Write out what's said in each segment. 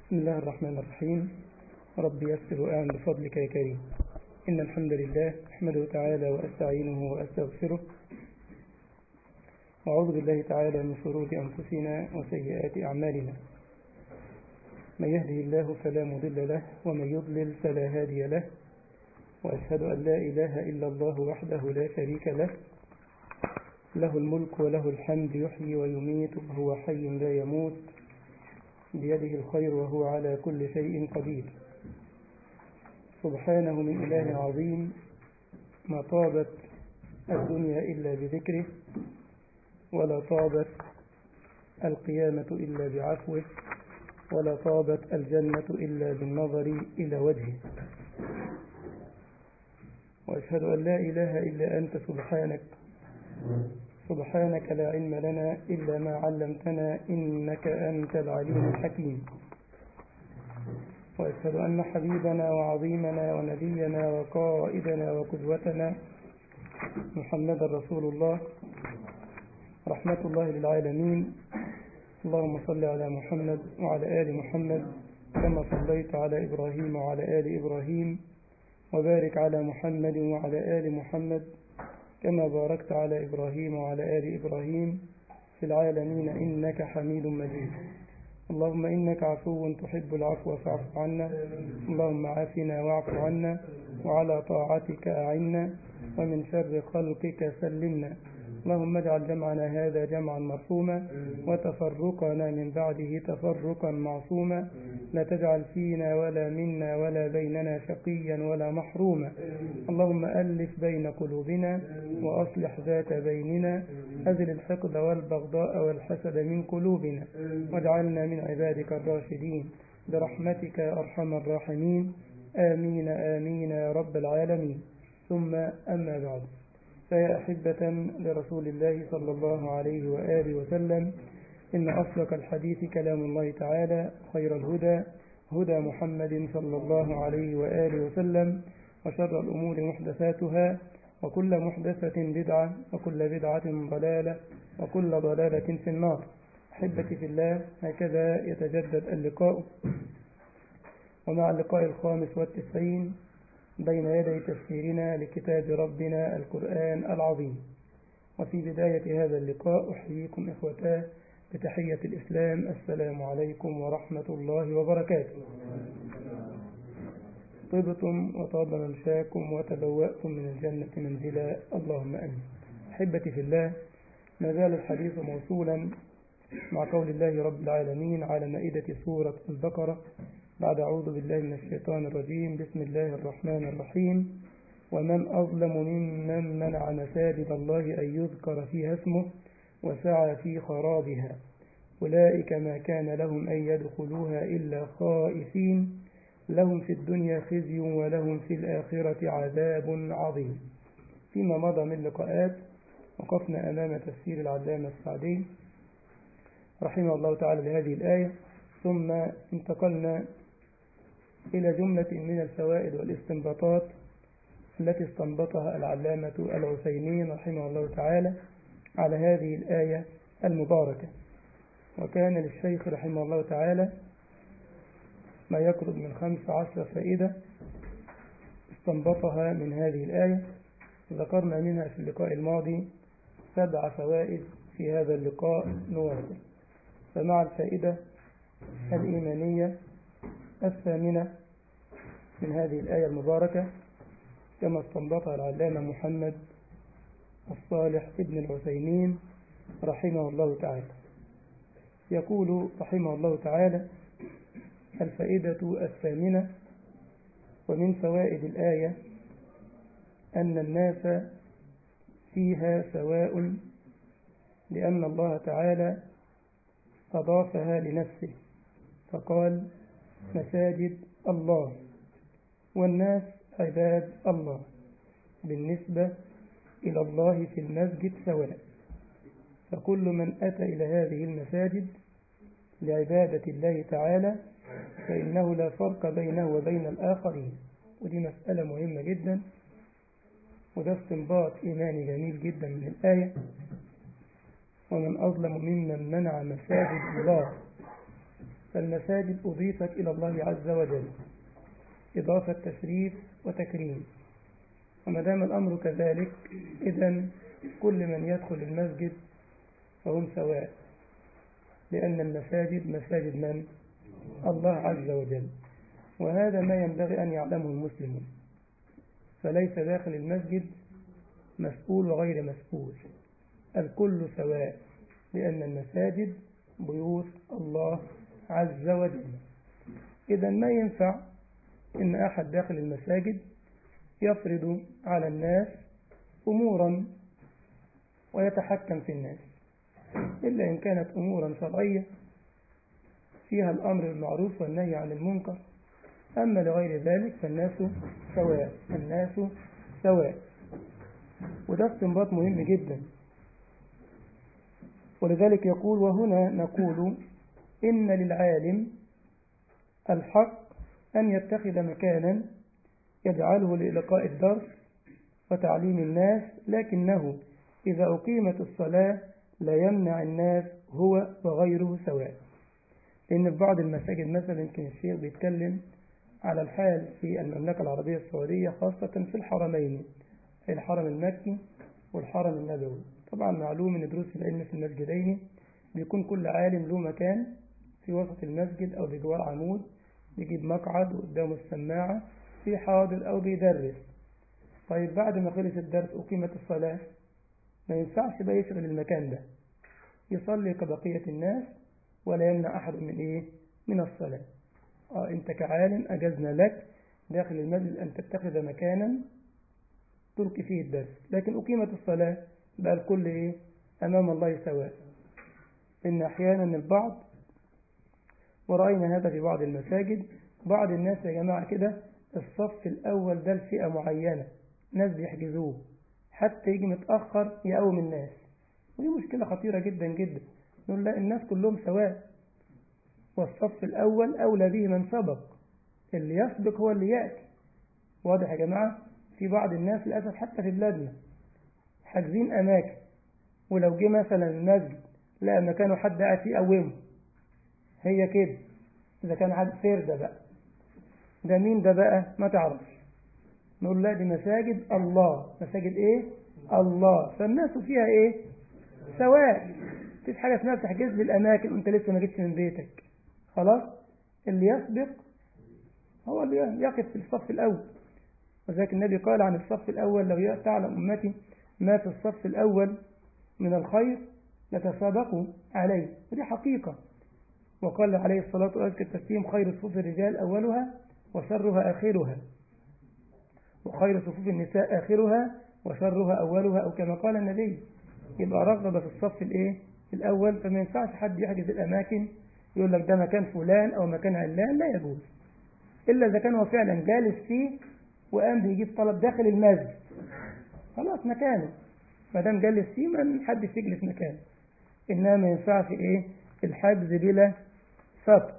بسم الله الرحمن الرحيم رب يسر وأعن بفضلك يا كريم إن الحمد لله أحمده تعالى وأستعينه وأستغفره وأعوذ بالله تعالى من شرور أنفسنا وسيئات أعمالنا من يهده الله فلا مضل له ومن يضلل فلا هادي له وأشهد أن لا إله إلا الله وحده لا شريك له له الملك وله الحمد يحيي ويميت وهو حي لا يموت بيده الخير وهو على كل شيء قدير سبحانه من إله عظيم ما طابت الدنيا إلا بذكره ولا طابت القيامة إلا بعفوه ولا طابت الجنة إلا بالنظر إلى وجهه وأشهد أن لا إله إلا أنت سبحانك سبحانك لا علم لنا إلا ما علمتنا إنك أنت العليم الحكيم وأشهد أن حبيبنا وعظيمنا ونبينا وقائدنا وقدوتنا محمد رسول الله رحمة الله للعالمين اللهم صل على محمد وعلى آل محمد كما صليت على إبراهيم وعلى آل إبراهيم وبارك على محمد وعلى آل محمد كما باركت على إبراهيم وعلى آل إبراهيم في العالمين إنك حميد مجيد اللهم إنك عفو تحب العفو فاعف عنا اللهم عافنا واعف عنا وعلى طاعتك أعنا ومن شر خلقك سلمنا اللهم اجعل جمعنا هذا جمعا مرحوما وتفرقنا من بعده تفرقا معصوما لا تجعل فينا ولا منا ولا بيننا شقيا ولا محروما اللهم ألف بين قلوبنا وأصلح ذات بيننا أزل الحقد والبغضاء والحسد من قلوبنا واجعلنا من عبادك الراشدين برحمتك يا أرحم الراحمين آمين آمين يا رب العالمين ثم أما بعد فيا أحبة لرسول الله صلى الله عليه وآله وسلم إن أصدق الحديث كلام الله تعالى خير الهدى هدى محمد صلى الله عليه وآله وسلم وشر الأمور محدثاتها وكل محدثة بدعة وكل بدعة ضلالة وكل ضلالة في النار أحبتي في الله هكذا يتجدد اللقاء ومع اللقاء الخامس والتسعين بين يدي تفسيرنا لكتاب ربنا القرآن العظيم وفي بداية هذا اللقاء أحييكم إخوتاه بتحية الإسلام السلام عليكم ورحمة الله وبركاته طبتم وطاب ممشاكم وتبوأتم من الجنة منزلا اللهم أمين أحبتي في الله ما زال الحديث موصولا مع قول الله رب العالمين على مائدة سورة البقرة بعد أعوذ بالله من الشيطان الرجيم بسم الله الرحمن الرحيم ومن أظلم ممن منع مساجد الله أن يذكر فيها اسمه وسعى في خرابها أولئك ما كان لهم أن يدخلوها إلا خائفين لهم في الدنيا خزي ولهم في الآخرة عذاب عظيم فيما مضى من لقاءات وقفنا أمام تفسير العلامة السعدي رحمه الله تعالى لهذه الآية ثم انتقلنا إلى جملة من الفوائد والاستنباطات التي استنبطها العلامة العثيمين رحمه الله تعالى على هذه الآية المباركة وكان للشيخ رحمه الله تعالى ما يقرب من خمس عشر فائدة استنبطها من هذه الآية ذكرنا منها في اللقاء الماضي سبع فوائد في هذا اللقاء نواصل فمع الفائدة الإيمانية الثامنة من هذه الآية المباركة كما استنبطها العلامة محمد الصالح ابن العثيمين رحمه الله تعالى يقول رحمه الله تعالى الفائدة الثامنة ومن فوائد الآية أن الناس فيها سواء لأن الله تعالى أضافها لنفسه فقال مساجد الله والناس عباد الله بالنسبة إلى الله في المسجد سواء فكل من أتى إلى هذه المساجد لعبادة الله تعالى فإنه لا فرق بينه وبين الآخرين ودي مسألة مهمة جدا وده استنباط إيماني جميل جدا من الآية ومن أظلم ممن منع مساجد الله فالمساجد أضيفت إلى الله عز وجل إضافة تشريف وتكريم وما دام الأمر كذلك إذا كل من يدخل المسجد فهم سواء لأن المساجد مساجد من؟ الله عز وجل وهذا ما ينبغي أن يعلمه المسلمون فليس داخل المسجد مسؤول وغير مسؤول الكل سواء لأن المساجد بيوت الله عز وجل إذا ما ينفع إن أحد داخل المساجد يفرض على الناس أمورا ويتحكم في الناس إلا إن كانت أمورا شرعية فيها الأمر بالمعروف والنهي عن المنكر أما لغير ذلك فالناس سواء الناس سواء وده استنباط مهم جدا ولذلك يقول وهنا نقول إن للعالم الحق أن يتخذ مكانا يجعله لإلقاء الدرس وتعليم الناس لكنه إذا أقيمت الصلاة لا يمنع الناس هو وغيره سواء لأن في بعض المساجد مثلا يمكن الشيخ بيتكلم على الحال في المملكة العربية السعودية خاصة في الحرمين الحرم المكي والحرم النبوي طبعا معلوم ان دروس العلم في المسجدين بيكون كل عالم له مكان في وسط المسجد او بجوار عمود بيجيب مقعد وقدامه السماعة في حاضر او بيدرس طيب بعد ما خلص الدرس أقيمت الصلاة ما ينفعش بقى يشغل المكان ده يصلي كبقية الناس ولا يمنع أحد من إيه من الصلاة آه أنت كعالم أجزنا لك داخل المسجد أن تتخذ مكانا تلقي فيه الدرس لكن أقيمت الصلاة بقى الكل إيه أمام الله سواء إن أحيانا البعض ورأينا هذا في بعض المساجد بعض الناس يا جماعة كده الصف الأول ده لفئة معينة ناس بيحجزوه حتى يجي متأخر يقوم الناس ودي مشكلة خطيرة جدا جدا نقول لا الناس كلهم سواء والصف الأول أولى به من سبق اللي يسبق هو اللي يأتي واضح يا جماعة في بعض الناس للأسف حتى في بلادنا حاجزين أماكن ولو جه مثلا المسجد لقى مكانه حد قاعد فيه قومه هي كده إذا كان حد فردة بقى ده مين ده بقى ما تعرفش نقول لا دي مساجد الله مساجد ايه الله فالناس فيها ايه سواء مفيش حاجة اسمها تحجز لي الأماكن وأنت لسه ما جيتش من بيتك خلاص اللي يسبق هو اللي يقف في الصف الأول وذلك النبي قال عن الصف الأول لو تعلم أمتي ما في الصف الأول من الخير لتسابقوا عليه ودي حقيقة وقال عليه الصلاة والسلام التسليم خير صفوف الرجال أولها وشرها آخرها وخير صفوف النساء آخرها وشرها أولها أو كما قال النبي يبقى رغب في الصف الإيه الأول فما ينفعش حد يحجز الأماكن يقول لك ده مكان فلان أو مكان علان لا يجوز إلا إذا كان هو فعلا جالس فيه وقام بيجيب طلب داخل المسجد خلاص مكانه ما دام جالس فيه ما حدش يجلس مكانه إنما ما ينفعش إيه الحجز بلا سبق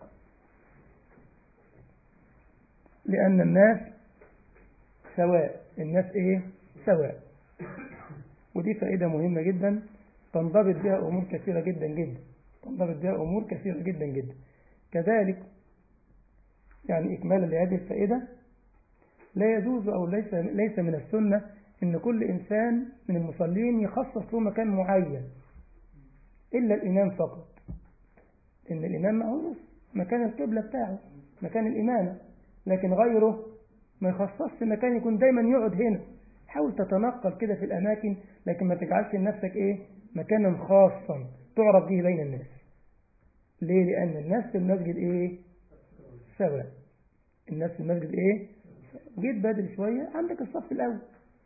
لأن الناس سواء الناس إيه سواء ودي فائدة مهمة جدا تنضبط بها أمور كثيرة جدا جدا تنضبط بها أمور كثيرة جدا جدا كذلك يعني إكمالا لهذه الفائدة لا يجوز أو ليس ليس من السنة إن كل إنسان من المصلين يخصص له مكان معين إلا الإمام فقط إن الإمام معروف مكان القبلة بتاعه مكان الإمامة لكن غيره ما يخصصش مكان يكون دايما يقعد هنا حاول تتنقل كده في الأماكن لكن ما تجعلش لنفسك إيه مكانا خاصا تعرف به بين الناس ليه لأن الناس في المسجد إيه سواء الناس في المسجد إيه جيت بدري شوية عندك الصف الأول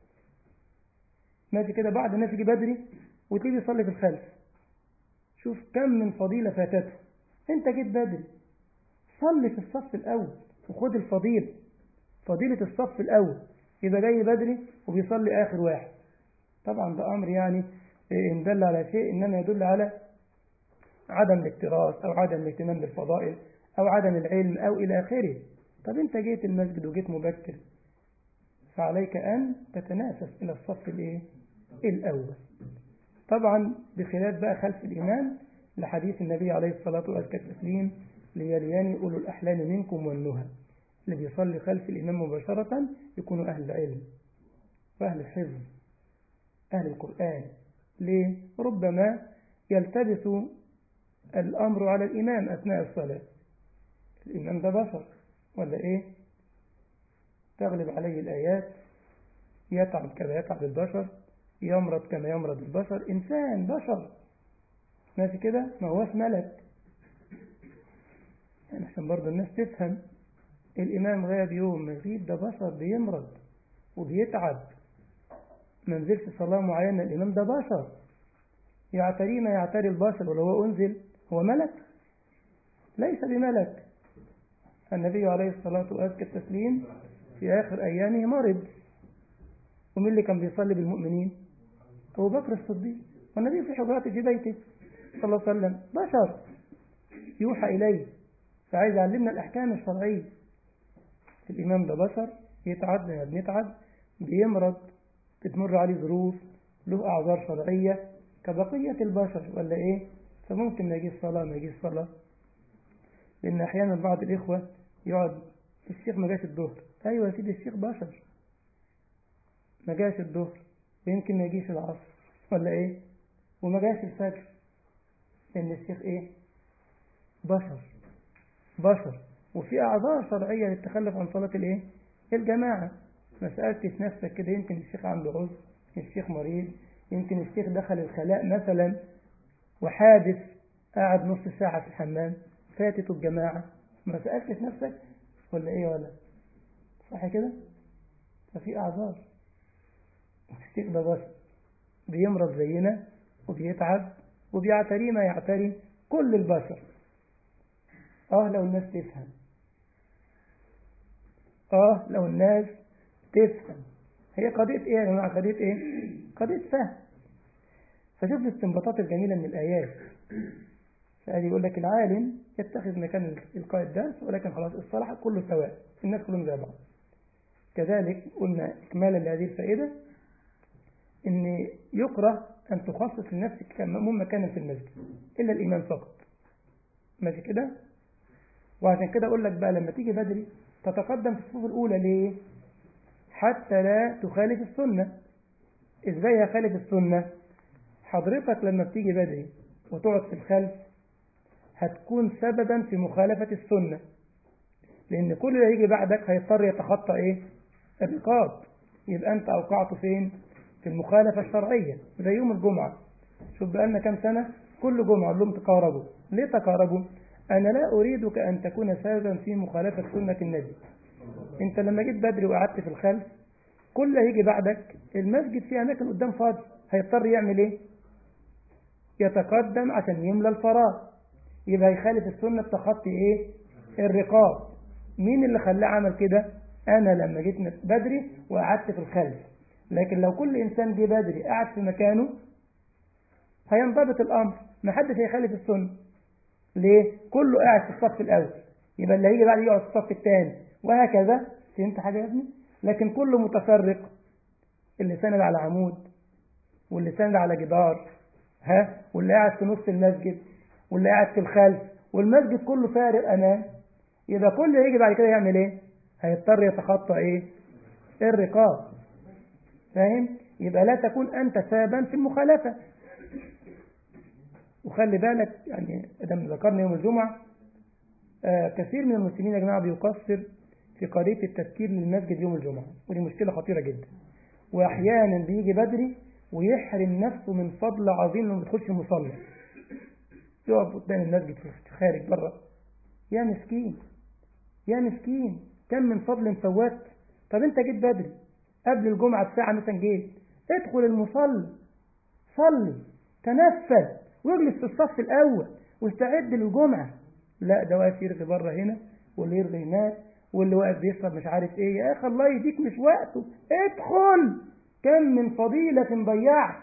ماشي كده بعض الناس يجي بدري وتيجي يصلي في الخلف شوف كم من فضيلة فاتته انت جيت بدري صلي في الصف الأول وخد الفضيلة فضيلة الصف الأول يبقى جاي بدري وبيصلي آخر واحد طبعا ده أمر يعني إن دل على شيء إنما يدل على عدم الاكتراث أو عدم الاهتمام بالفضائل أو عدم العلم أو إلى آخره طب أنت جيت المسجد وجيت مبكر فعليك أن تتنافس إلى الصف الإيه؟ الأول طبعا بخلاف بقى خلف الإمام لحديث النبي عليه الصلاة والسلام ليلياني أولو الأحلام منكم والنهى اللي بيصلي خلف الإمام مباشرة يكونوا أهل العلم وأهل الحفظ أهل القرآن ليه؟ ربما يلتبس الأمر على الإمام أثناء الصلاة الإمام ده بشر ولا إيه؟ تغلب عليه الآيات يتعب كما يتعب البشر يمرض كما يمرض البشر إنسان بشر ماشي كده ما هوش ملك يعني عشان برضه الناس تفهم الإمام غاب يوم يغيب ده بشر بيمرض وبيتعب ما نزلش صلاة معينة الإمام ده بشر يعتري ما يعتري البشر ولو هو أنزل هو ملك ليس بملك النبي عليه الصلاة وأزكى التسليم في آخر أيامه مرض ومين اللي كان بيصلي بالمؤمنين أبو بكر الصديق والنبي في حجراته في بيته صلى الله عليه وسلم بشر يوحى إليه فعايز يعلمنا الأحكام الشرعية الإمام ده بشر يتعب لما بنتعب بيمرض بتمر عليه ظروف له أعذار شرعية كبقية البشر ولا إيه فممكن ما يجيش صلاة ما يجيش صلاة لأن أحيانا بعض الإخوة يقعد الشيخ ما جاش الظهر أيوة يا سيدي الشيخ بشر ما جاش الظهر ويمكن ما يجيش العصر ولا إيه وما جاش الفجر لأن الشيخ إيه بشر بشر وفي أعذار شرعية للتخلف عن صلاة الإيه الجماعة ما سألتش نفسك كده يمكن الشيخ عنده عذر الشيخ مريض يمكن الشيخ دخل الخلاء مثلا وحادث قعد نص ساعة في الحمام فاتته الجماعة ما سألتش نفسك ولا إيه ولا صح كده ففي أعذار الشيخ ده بشر بيمرض زينا وبيتعب وبيعتري ما يعتري كل البشر آه لو الناس تفهم آه لو الناس تفهم هي قضية إيه يا جماعة قضية إيه قضية فهم فشوف الاستنباطات الجميلة من الآيات فقال يقول لك العالم يتخذ مكان إلقاء الدرس ولكن خلاص الصلاح كله سواء الناس كلهم زي بعض كذلك قلنا إكمالا لهذه الفائدة إن يكره أن تخصص لنفسك كمأموم مكانا في المسجد إلا الإمام فقط ماشي كده وعشان كده أقول لك بقى لما تيجي بدري تتقدم في الصفوف الأولى ليه حتى لا تخالف السنة إزاي هخالف السنة حضرتك لما بتيجي بدري وتقعد في الخلف هتكون سببا في مخالفة السنة لأن كل اللي هيجي بعدك هيضطر يتخطى إيه الرقاب يبقى أنت أوقعته فين في المخالفة الشرعية زي يوم الجمعة شوف بقالنا كام سنة كل جمعة لهم تقاربوا ليه تقاربوا أنا لا أريدك أن تكون سببا في مخالفة سنة النبي أنت لما جيت بدري وقعدت في الخلف كل هيجي بعدك المسجد فيه أماكن قدام فاضي هيضطر يعمل إيه يتقدم عشان يملى الفراغ يبقى يخالف السنة بتخطي إيه الرقاب مين اللي خلاه عمل كده أنا لما جيت بدري وقعدت في الخلف لكن لو كل إنسان جه بدري قعد في مكانه هينضبط الأمر ما حدش هيخالف السنة ليه كله قاعد في الصف الأول يبقى اللي هيجي بعد يقعد في الصف الثاني وهكذا فهمت حاجة يا ابني لكن كله متفرق اللي ساند على عمود واللي ساند على جدار ها واللي قاعد في نص المسجد واللي قاعد في الخلف والمسجد كله فارق أمام يبقى كل اللي يجي بعد كده يعمل ايه هيضطر يتخطى ايه الرقاب فاهم يبقى لا تكون أنت سببا في المخالفة وخلي بالك يعني ادم ذكرنا يوم الجمعة آه كثير من المسلمين يا جماعة بيقصر في قضية التذكير للمسجد يوم الجمعة ودي مشكلة خطيرة جدا وأحيانا بيجي بدري ويحرم نفسه من فضل عظيم لما بيدخلش المصلى يقف قدام المسجد في خارج بره يا مسكين يا مسكين كم من فضل فوات طب انت جيت بدري قبل الجمعة بساعة مثلا جيت ادخل المصلي صلي تنفل واجلس في الصف الأول واستعد للجمعة لا ده واقف يرغي بره هنا واللي يرغي هناك واللي واقف بيشرب مش عارف ايه يا اخي الله يديك مش وقته ادخل كم من فضيلة ضيعت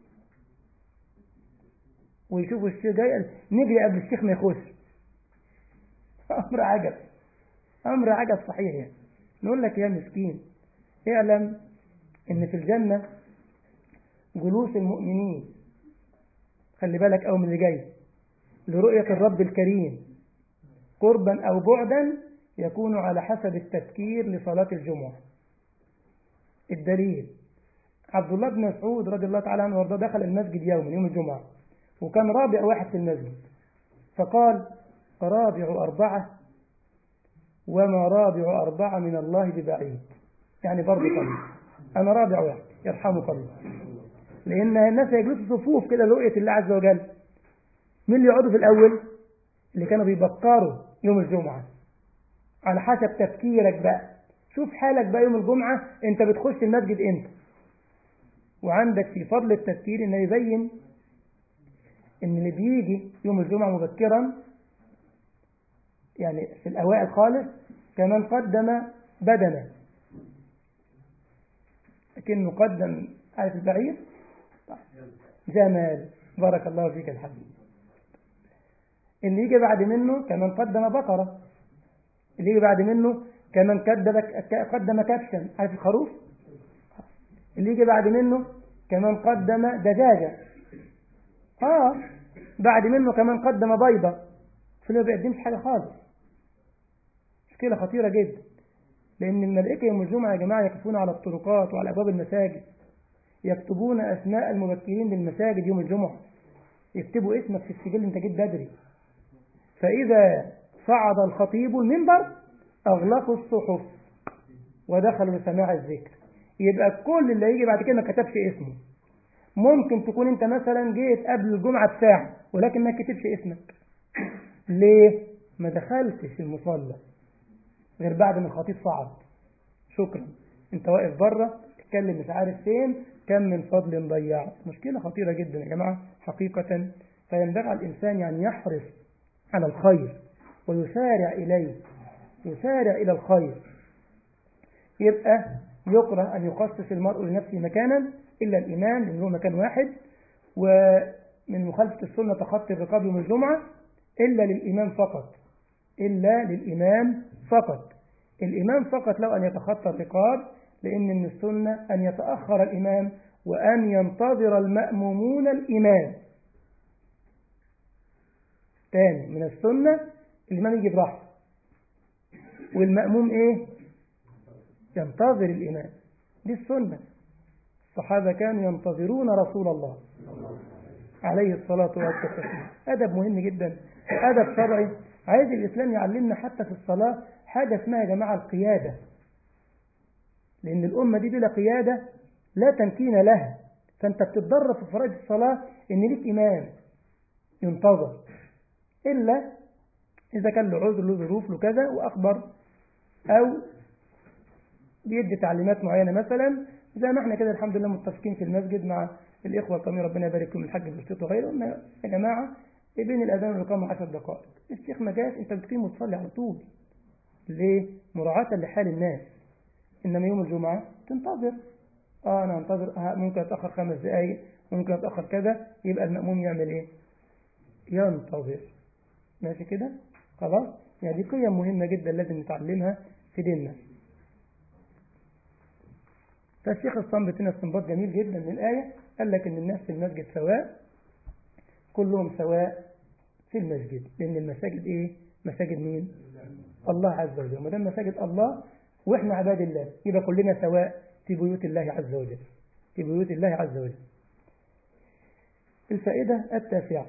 ويشوفوا الشيخ جاي نجري قبل الشيخ ما يخش أمر عجب أمر عجب صحيح يعني نقول لك يا مسكين اعلم ان في الجنة جلوس المؤمنين خلي بالك أو من اللي جاي لرؤية الرب الكريم قربا أو بعدا يكون على حسب التفكير لصلاة الجمعة الدليل عبد الله بن مسعود رضي الله تعالى عنه وارضاه دخل المسجد يوما يوم الجمعة وكان رابع واحد في المسجد فقال رابع أربعة وما رابع أربعة من الله ببعيد يعني برضه قليل أنا رابع واحد يرحمك الله لأن الناس يجلسوا صفوف كده لرؤية الله عز وجل مين اللي يقعدوا في الأول اللي كانوا بيبكروا يوم الجمعة على حسب تفكيرك بقى شوف حالك بقى يوم الجمعة انت بتخش المسجد انت وعندك في فضل التفكير انه يبين ان اللي بيجي يوم الجمعة مبكرا يعني في الأوائل خالص كمن قدم بدنه لكنه قدم عارف البعير جمال بارك الله فيك الحبيب اللي يجي بعد منه كمن قدم بقرة اللي يجي بعد منه كمن قدم قدم كبشا عارف الخروف اللي يجي بعد منه كمن قدم دجاجة اه بعد منه كمان قدم بيضة فاللي ما بيقدمش حاجة خالص مشكلة خطيرة جدا لأن الملائكة يوم الجمعة يا جماعة يقفون على الطرقات وعلى أبواب المساجد يكتبون أسماء المبكرين للمساجد يوم الجمعة يكتبوا اسمك في السجل أنت جيت بدري فإذا صعد الخطيب المنبر أغلقوا الصحف ودخلوا لسماع الذكر يبقى كل اللي هيجي بعد كده ما كتبش اسمه ممكن تكون انت مثلا جيت قبل الجمعة بساعة ولكن ما كتبش اسمك ليه ما دخلتش المصلى غير بعد ما الخطيب صعد شكرا انت واقف بره تتكلم مش عارف فين كم من فضل ضيعت مشكلة خطيرة جدا يا جماعة حقيقة فينبغي على الإنسان يعني يحرص على الخير ويسارع إليه يسارع إلى الخير يبقى يكره أن يخصص المرء لنفسه مكانا إلا الإمام لأنه مكان واحد ومن مخالفة السنة تخطي الرقاب يوم الجمعة إلا للإمام فقط إلا للإمام فقط الإمام فقط لو أن يتخطى الرقاب لأن من السنة أن يتأخر الإمام وأن ينتظر المأمومون الإمام تاني من السنة الإمام يجي براحته والمأموم إيه ينتظر الإمام دي السنة الصحابة كانوا ينتظرون رسول الله عليه الصلاة والسلام أدب مهم جدا أدب شرعي عايز الإسلام يعلمنا حتى في الصلاة حاجة اسمها يا جماعة القيادة لأن الأمة دي بلا قيادة لا تمكين لها فأنت بتتدرب في فرائض الصلاة إن ليك إمام ينتظر إلا إذا كان له عذر له ظروف له كذا وأخبر أو بيدي تعليمات معينة مثلا زي ما احنا كده الحمد لله متفقين في المسجد مع الإخوة الكرام ربنا يبارك فيهم الحاج بالشيط وغيره قلنا يا جماعة بين الأذان والإقامة 10 دقائق الشيخ ما جاش أنت بتقيم وتصلي على طول ليه؟ مراعاة لحال الناس إنما يوم الجمعة تنتظر اه أنا أنتظر آه ممكن أتأخر خمس دقايق ممكن أتأخر كذا يبقى المأموم يعمل إيه؟ ينتظر ماشي كده؟ خلاص؟ يعني دي قيم مهمة جدا لازم نتعلمها في ديننا فالشيخ الصنبت هنا استنباط جميل جدا من الآية قال لك إن الناس في المسجد سواء كلهم سواء في المسجد لأن المساجد إيه؟ مساجد مين؟ الله عز وجل ما دام مساجد الله وإحنا عباد الله يبقى كلنا سواء في بيوت الله عز وجل في بيوت الله عز وجل الفائدة التاسعة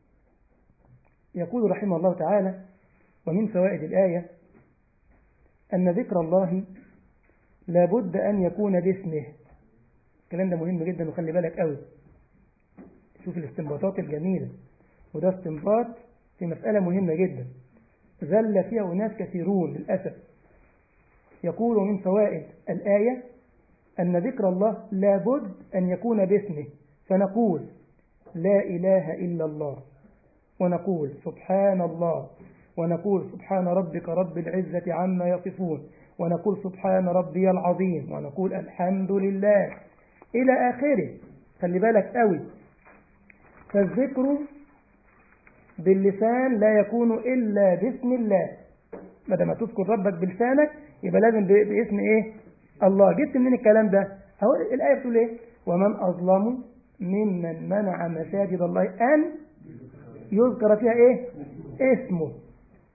يقول رحمه الله تعالى ومن فوائد الآية أن ذكر الله لابد أن يكون باسمه الكلام ده مهم جدا وخلي بالك قوي شوف الاستنباطات الجميلة وده استنباط في مسألة مهمة جدا زل فيها أناس كثيرون للأسف يقول من فوائد الآية أن ذكر الله لابد أن يكون باسمه فنقول لا إله إلا الله ونقول سبحان الله ونقول سبحان ربك رب العزة عما يصفون ونقول سبحان ربي العظيم ونقول الحمد لله إلى آخره خلي بالك قوي فالذكر باللسان لا يكون إلا باسم الله ما دام تذكر ربك بلسانك يبقى لازم باسم إيه الله جبت منين الكلام ده أهو الآية بتقول إيه ومن أظلم ممن منع مساجد الله أن يذكر فيها إيه اسمه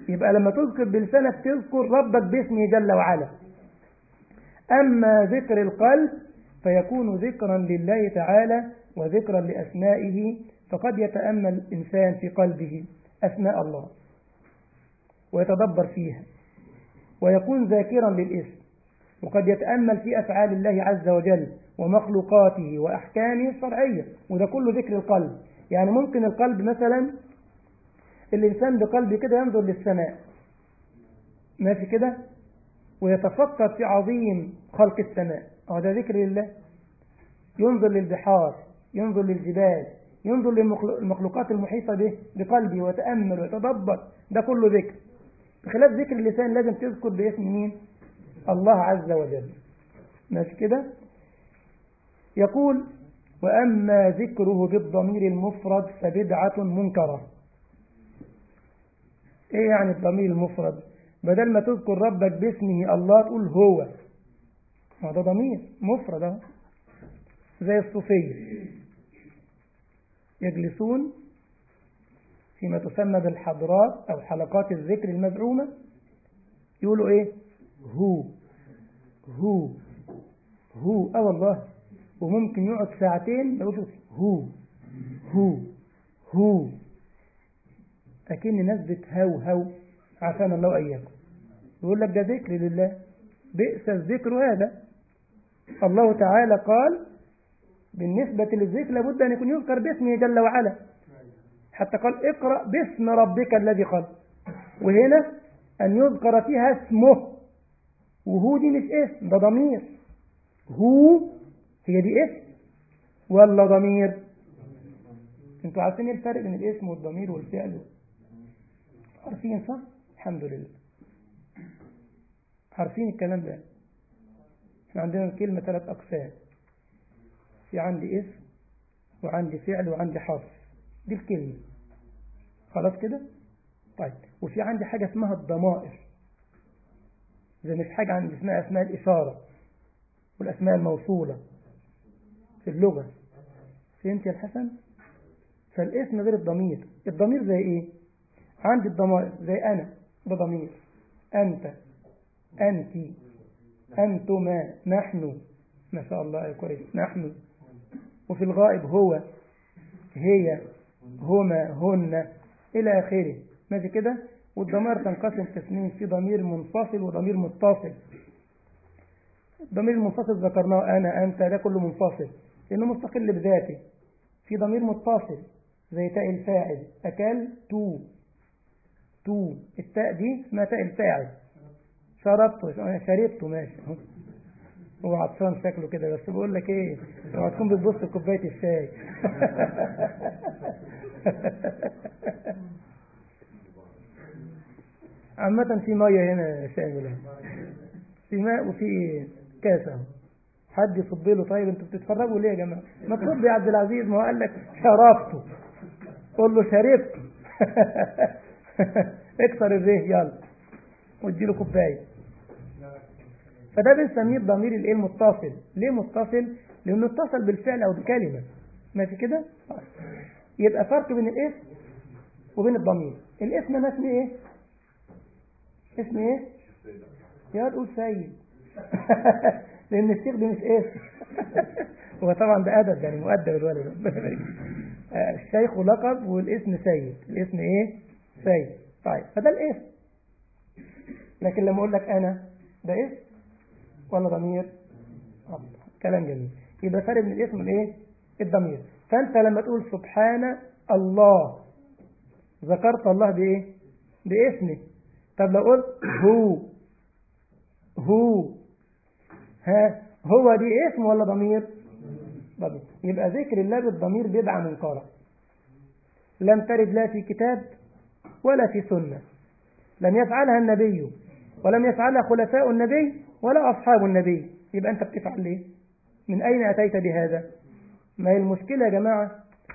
يبقى لما تذكر بلسانك تذكر ربك باسمه جل وعلا أما ذكر القلب فيكون ذكرا لله تعالى وذكرا لأسمائه فقد يتأمل الإنسان في قلبه أسماء الله ويتدبر فيها ويكون ذاكرا للاسم وقد يتأمل في أفعال الله عز وجل ومخلوقاته وأحكامه الشرعية وده كله ذكر القلب يعني ممكن القلب مثلا الإنسان بقلبه كده ينظر للسماء ماشي كده ويتفكر في عظيم خلق السماء أو ده ذكر لله ينظر للبحار ينظر للجبال ينظر للمخلوقات المحيطة به بقلبه ويتأمل ويتدبر ده كله ذكر بخلاف ذكر اللسان لازم تذكر باسم مين الله عز وجل ماشي كده يقول وأما ذكره بالضمير المفرد فبدعة منكرة ايه يعني الضمير المفرد بدل ما تذكر ربك باسمه الله تقول هو ما ده ضمير مفرد اهو زي الصوفية يجلسون فيما تسمى بالحضرات أو حلقات الذكر المزعومة يقولوا إيه هو هو هو اه والله وممكن يقعد ساعتين يقول هو هو هو أكن ناس بتهو هو عافانا الله وإياكم يقول لك ده ذكر لله بئس الذكر هذا الله تعالى قال بالنسبة للذكر لابد أن يكون يذكر باسمه جل وعلا حتى قال اقرأ باسم ربك الذي قال وهنا أن يذكر فيها اسمه وهو دي مش اسم ده ضمير هو هي دي اسم ولا ضمير انتوا عارفين ايه الفرق بين الاسم والضمير والفعل عارفين صح الحمد لله عارفين الكلام ده احنا عندنا الكلمة ثلاث أقسام في عندي اسم وعندي فعل وعندي حرف دي الكلمة خلاص كده طيب وفي عندي حاجة اسمها الضمائر زي مش حاجة عندي اسمها أسماء الإشارة والأسماء الموصولة في اللغة فهمت يا الحسن فالاسم غير الضمير الضمير زي ايه عندي الضمائر زي أنا ده ضمير أنت أنت أنتما نحن ما شاء الله كويس نحن وفي الغائب هو هي هما هن إلى آخره ماشي كده والضمائر تنقسم قسمين في ضمير منفصل وضمير متصل الضمير المنفصل ذكرناه أنا أنت ده كله منفصل لأنه مستقل بذاته في ضمير متصل زي تاء الفاعل أكل تو تو التاء دي اسمها تاء الفاعل شربت شربت ماشي هو عطشان شكله كده بس بقول لك ايه لو تكون بتبص كوبايه الشاي عامة في مية هنا شاملة في ماء وفي كاس اهو حد يصب له طيب انتوا بتتفرجوا ليه يا جماعة ما تصب يا عبد العزيز ما هو قال لك شربته قول له شربت اكسر الريه يلا واديله كوبايه فده بنسميه الضمير الايه المتصل ليه متصل لانه اتصل بالفعل او بكلمه ماشي كده يبقى فرق بين الاسم وبين الضمير الاسم انا اسمي ايه اسم ايه يا تقول سيد لان الشيخ دي مش اسم هو طبعا ده ادب يعني مؤدب الولد الشيخ لقب والاسم سيد الاسم ايه سيد طيب فده الاسم لكن لما اقول لك انا ده اسم ولا ضمير كلام جميل يبقى فرق من الاسم والايه الضمير فانت لما تقول سبحان الله ذكرت الله بايه باسمه طب لو قلت هو هو ها هو دي اسم ولا ضمير ضمير يبقى ذكر الله بالضمير بدعة منكرة لم ترد لا في كتاب ولا في سنة لم يفعلها النبي ولم يفعلها خلفاء النبي ولا أصحاب النبي يبقى أنت بتفعل ليه من أين أتيت بهذا ما هي المشكلة يا جماعة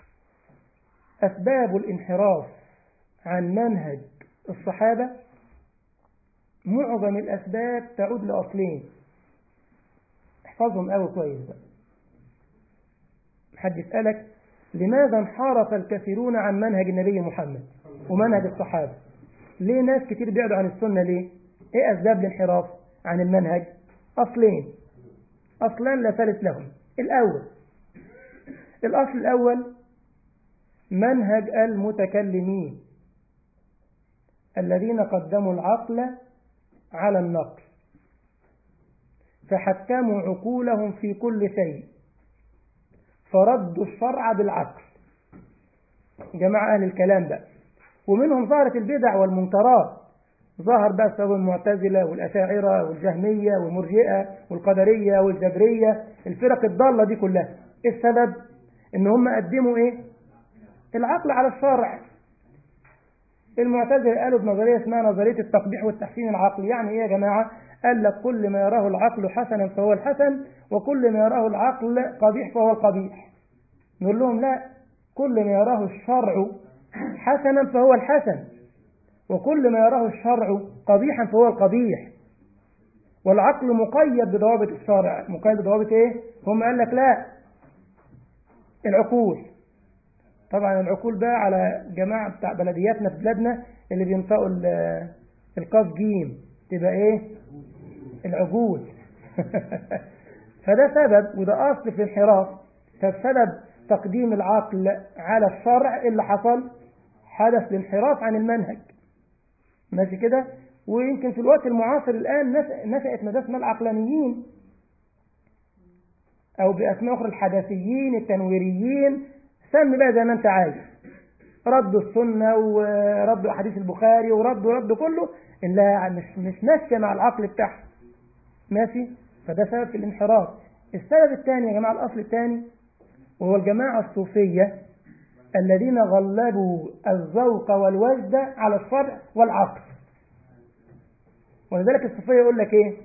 أسباب الانحراف عن منهج الصحابة معظم الأسباب تعود لأصلين احفظهم قوي كويس بقى حد يسألك لماذا انحرف الكثيرون عن منهج النبي محمد ومنهج الصحابة ليه ناس كتير بعدوا عن السنة ليه ايه اسباب الانحراف عن المنهج اصلين اصلان لا ثالث لهم الاول الاصل الاول منهج المتكلمين الذين قدموا العقل على النقل فحكموا عقولهم في كل شيء فردوا الشرع بالعقل جماعة أهل الكلام بقى ومنهم ظهرت البدع والمنكرات ظهر بقى سبب المعتزلة والأشاعرة والجهمية والمرجئة والقدرية والجبرية الفرق الضالة دي كلها إيه السبب إن هم قدموا إيه العقل على الشرع المعتزلة قالوا بنظرية اسمها نظرية التقبيح والتحسين العقلي يعني إيه يا جماعة قال لك كل ما يراه العقل حسنا فهو الحسن وكل ما يراه العقل قبيح فهو القبيح نقول لهم لا كل ما يراه الشرع حسنا فهو الحسن وكل ما يراه الشرع قبيحا فهو القبيح والعقل مقيد بضوابط الشرع مقيد بضوابط ايه هم قال لك لا العقول طبعا العقول بقى على جماعة بتاع بلدياتنا في بلادنا اللي بينطقوا القاف جيم تبقى ايه العقول فده سبب وده اصل في الانحراف فبسبب تقديم العقل على الشرع اللي حصل حدث الانحراف عن المنهج ماشي كده ويمكن في الوقت المعاصر الآن نشأت مدرسة العقلانيين أو بأسماء أخرى الحدثيين التنويريين سمي بقى زي ما أنت عايز ردوا السنة وردوا أحاديث البخاري وردوا ردوا كله إلا مش مش ماشية مع العقل بتاعها ماشي فده سبب في الانحراف السبب الثاني يا جماعة الأصل الثاني وهو الجماعة الصوفية الذين غلبوا الذوق والوجد على الشرع والعقل ولذلك الصوفية يقول لك ايه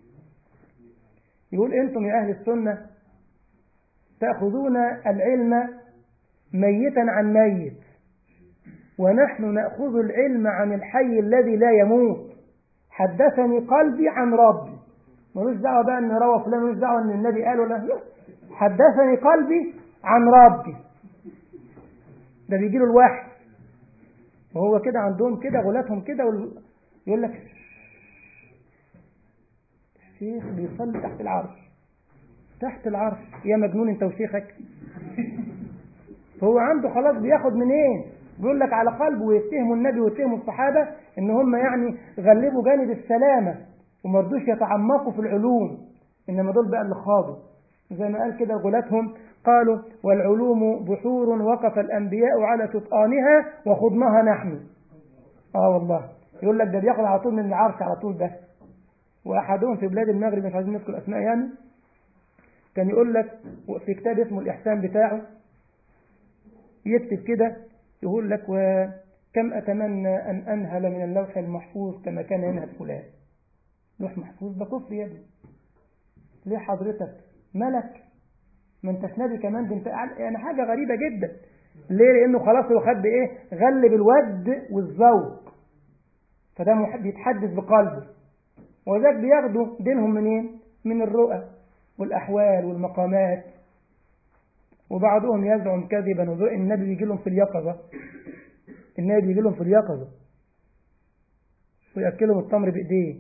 يقول انتم يا اهل السنة تأخذون العلم ميتا عن ميت ونحن نأخذ العلم عن الحي الذي لا يموت حدثني قلبي عن ربي ملوش دعوة بقى ان روى فلان ملوش دعوة ان النبي قال ولا لا حدثني قلبي عن ربي ده بيجي له الوحي وهو كده عندهم كده غلاتهم كده وال... يقول لك الشيخ بيصلي تحت العرش تحت العرش يا مجنون انت وشيخك فهو عنده خلاص بياخد منين بيقول لك على قلبه ويتهموا النبي ويتهموا الصحابة ان هم يعني غلبوا جانب السلامة وما رضوش يتعمقوا في العلوم انما دول بقى اللي خاضوا زي ما قال كده غلاتهم قالوا والعلوم بحور وقف الأنبياء على شطآنها وخضناها نحن آه والله يقول لك ده بياخد على طول من العرش على طول ده وأحدهم في بلاد المغرب مش عايزين نذكر أسماء يعني كان يقول لك في كتاب اسمه الإحسان بتاعه يكتب كده يقول لك وكم أتمنى أن أنهل من اللوح المحفوظ كما كان ينهل فلان لوح محفوظ ده كفر يا ابني ليه حضرتك ملك ما انتش نبي كمان دي انت يعني حاجه غريبه جدا ليه لانه خلاص هو خد ايه غلب الود والذوق فده بيتحدث بقلبه وذاك بياخدوا دينهم منين من الرؤى والاحوال والمقامات وبعضهم يزعم كذبا وذوق النبي بيجي لهم في اليقظه النبي بيجي لهم في اليقظه وياكلهم التمر بايديه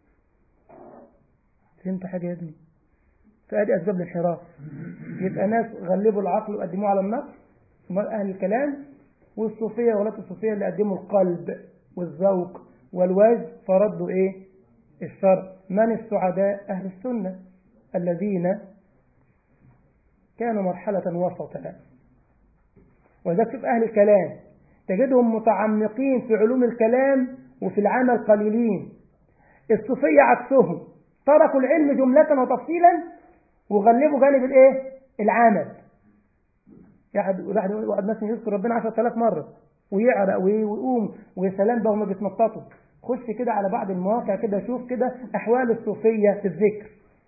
فهمت حاجه يا ابني فادي اسباب الانحراف يبقى ناس غلبوا العقل وقدموه على النقل اهل الكلام والصوفيه ولاة الصوفيه اللي قدموا القلب والذوق والوجه فردوا ايه الشرع من السعداء اهل السنه الذين كانوا مرحله وسطا وذلك شوف اهل الكلام تجدهم متعمقين في علوم الكلام وفي العمل قليلين الصوفيه عكسهم تركوا العلم جمله وتفصيلا وغلبوا جانب الايه العمل واحد واحد واحد مثلا يذكر ربنا 10000 مره ويعرق ويقوم ويا سلام بقى هما بيتنططوا خش كده على بعض المواقع كده شوف كده احوال الصوفيه في الذكر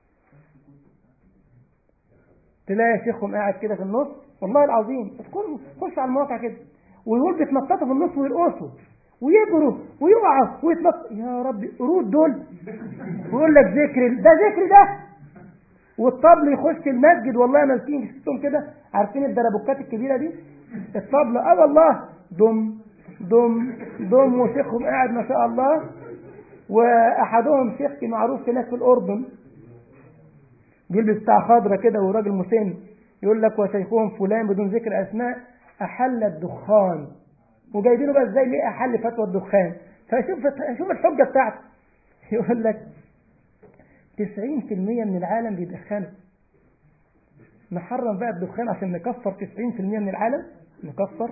تلاقي شيخهم قاعد كده في النص والله العظيم ادخلوا خش على المواقع كده ويقول بيتنططوا في النص ويرقصوا ويجروا ويقعوا ويتنططوا يا رب قرود دول ويقول لك ذكر ده ذكر ده والطبل يخش المسجد والله ماسكين شفتهم كده عارفين الدربوكات الكبيره دي الطبل اه والله دم دم دم وشيخهم قاعد ما شاء الله واحدهم شيخ معروف هناك في الاردن بيلبس بتاع خضرة كده وراجل مسن يقول لك وشيخهم فلان بدون ذكر اسماء احل الدخان وجايبينه بقى ازاي ليه احل فتوى الدخان فشوف شوف الحجه بتاعته يقول لك 90% من العالم بيدخنوا نحرم بقى الدخان عشان نكفر 90% من العالم نكفر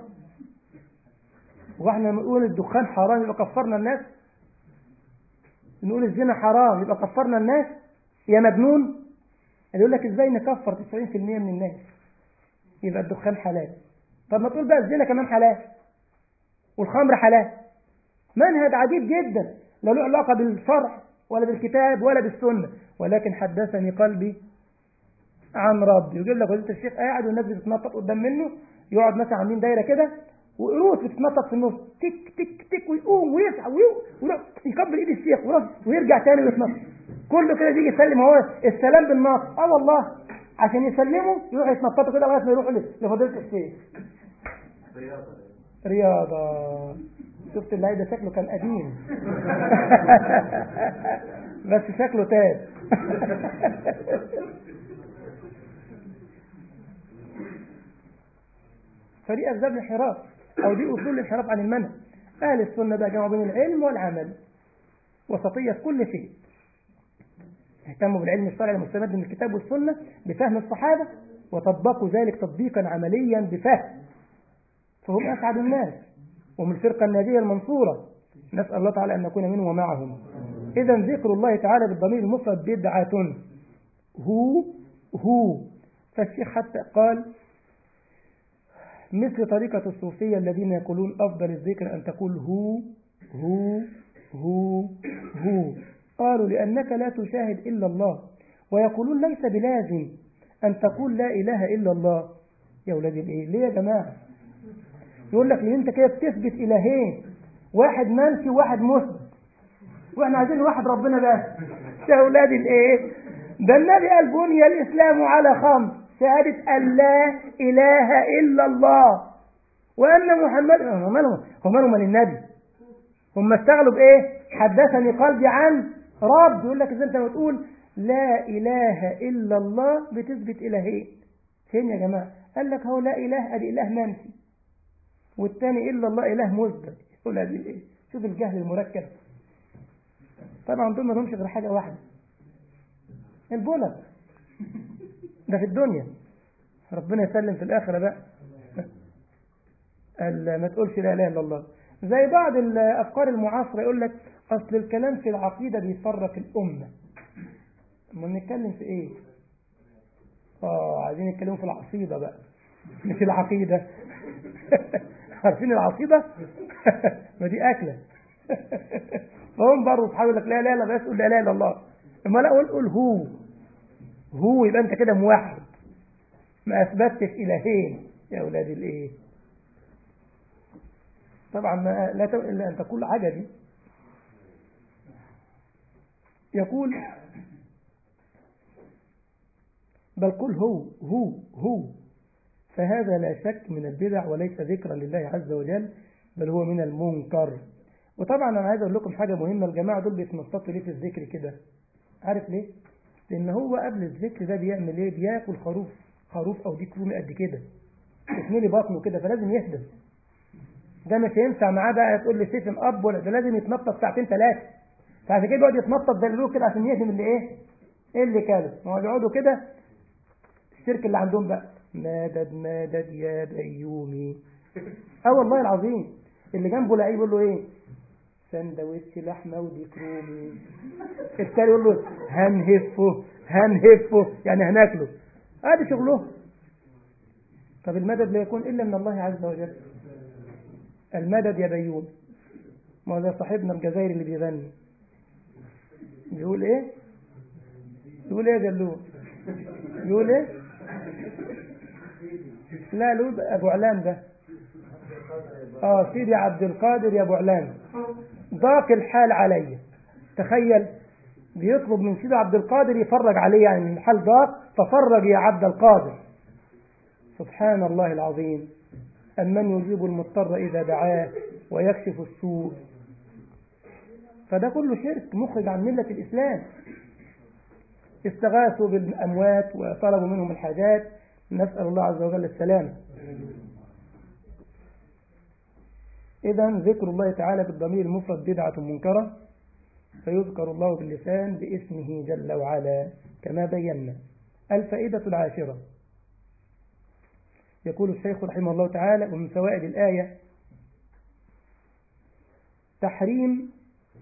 واحنا نقول الدخان حرام يبقى كفرنا الناس نقول الزنا حرام يبقى كفرنا الناس يا مجنون اللي يقول لك ازاي نكفر 90% من الناس يبقى الدخان حلال طب ما تقول بقى الزنا كمان حلال والخمر حلال منهج عجيب جدا لا له علاقة بالشرع ولا بالكتاب ولا بالسنة ولكن حدثني قلبي عن ربي يجيب لك وزيرة الشيخ قاعد والناس بتتنطط قدام منه يقعد مثلا عاملين دايرة كده وقروس بتتنطط في النص تك تك تك ويقوم ويسعى ويقبل ايد الشيخ ويرجع تاني ويتنطط كله كده يجي يسلم هو السلام بالنص اه والله عشان يسلموا يروح يتنططوا كده لغايه ما يروحوا لفضيله الشيخ رياضه رياضه شفت اللعيب ده شكله كان قديم بس شكله تاب فدي اسباب الانحراف او دي اصول الانحراف عن المنهج اهل السنه بقى جمعوا بين العلم والعمل وسطيه في كل شيء اهتموا بالعلم الشرعي المستمد من الكتاب والسنه بفهم الصحابه وطبقوا ذلك تطبيقا عمليا بفهم فهم اسعد الناس ومن الفرقه الناجيه المنصوره نسال الله تعالى ان نكون منهم ومعهم اذا ذكر الله تعالى بالضمير المفرد بدعه هو هو فالشيخ حتى قال مثل طريقة الصوفية الذين يقولون أفضل الذكر أن تقول هو هو هو هو قالوا لأنك لا تشاهد إلا الله ويقولون ليس بلازم أن تقول لا إله إلا الله يا ولاد الإيه ليه يا جماعة يقول لك لأن أنت كده بتثبت إلهين واحد منفي وواحد مثبت واحنا عايزين واحد ربنا بس يا ولاد الإيه ده النبي قال بني الإسلام على خمس شهادة أن لا إله إلا الله وأن محمد هم مالهم هم مالهم من النبي هم اشتغلوا بإيه حدثني قلبي عن رب يقول لك إذا أنت بتقول لا إله إلا الله بتثبت إلهين فين يا جماعة قال لك هو لا إله أدي إله منفي والثاني إلا الله إله مثبت يقول أدي إيه شوف الجهل المركب طبعا دول ما لهمش غير حاجة واحدة البلد ده في الدنيا ربنا يسلم في الآخرة بقى ما تقولش لا إله إلا الله زي بعض الأفكار المعاصرة يقول لك أصل الكلام في العقيدة بيفرق الأمة أما نتكلم في إيه آه عايزين نتكلم في العقيدة بقى مش العقيدة عارفين العقيدة ما دي أكلة فهم برضه أصحابي يقول لك لا لا لا بس قول لا إله إلا الله اما لا قول قول هو هو يبقى انت كده موحد ما اثبتش الهين يا اولاد الايه طبعا ما لا الا ان تقول عجبي يقول بل قل هو هو هو فهذا لا شك من البدع وليس ذكرا لله عز وجل بل هو من المنكر وطبعا انا عايز اقول لكم حاجه مهمه الجماعه دول بيتنططوا ليه في الذكر كده عارف ليه لان هو قبل الذكر ده بيعمل ايه بياكل خروف خروف او ديك رومي قد كده تكملي بطنه كده فلازم يهدم ده مش هينفع معاه بقى تقول لي سيفن اب ولا ده لازم يتنطط ساعتين ثلاثه فعشان كده بيقعد يتنطط دلوه كده عشان يهدم اللي ايه ايه اللي كده ما هو بيقعدوا كده الشرك اللي عندهم بقى مدد مدد يا بيومي اه والله العظيم اللي جنبه لعيب يقول له ايه سندوتش لحمه وديك رومي التاني يقول له هنهفه هنهفه يعني هناكله ادي شغله طب المدد لا يكون الا من الله عز وجل المدد يا بيوم ما ده صاحبنا الجزائري اللي بيغني بيقول ايه بيقول ايه يا جلو بيقول ايه لا له ابو علام ده اه سيدي عبد القادر يا ابو علام ضاق الحال علي تخيل بيطلب من سيدي عبد القادر يفرج عليه يعني الحال ضاق ففرج يا عبد القادر سبحان الله العظيم أمن يجيب المضطر إذا دعاه ويكشف السوء فده كله شرك مخرج عن ملة الإسلام استغاثوا بالأموات وطلبوا منهم الحاجات نسأل الله عز وجل السلام إذا ذكر الله تعالى بالضمير المفرد بدعة منكرة فيذكر الله باللسان باسمه جل وعلا كما بينا الفائدة العاشرة يقول الشيخ رحمه الله تعالى ومن فوائد الآية تحريم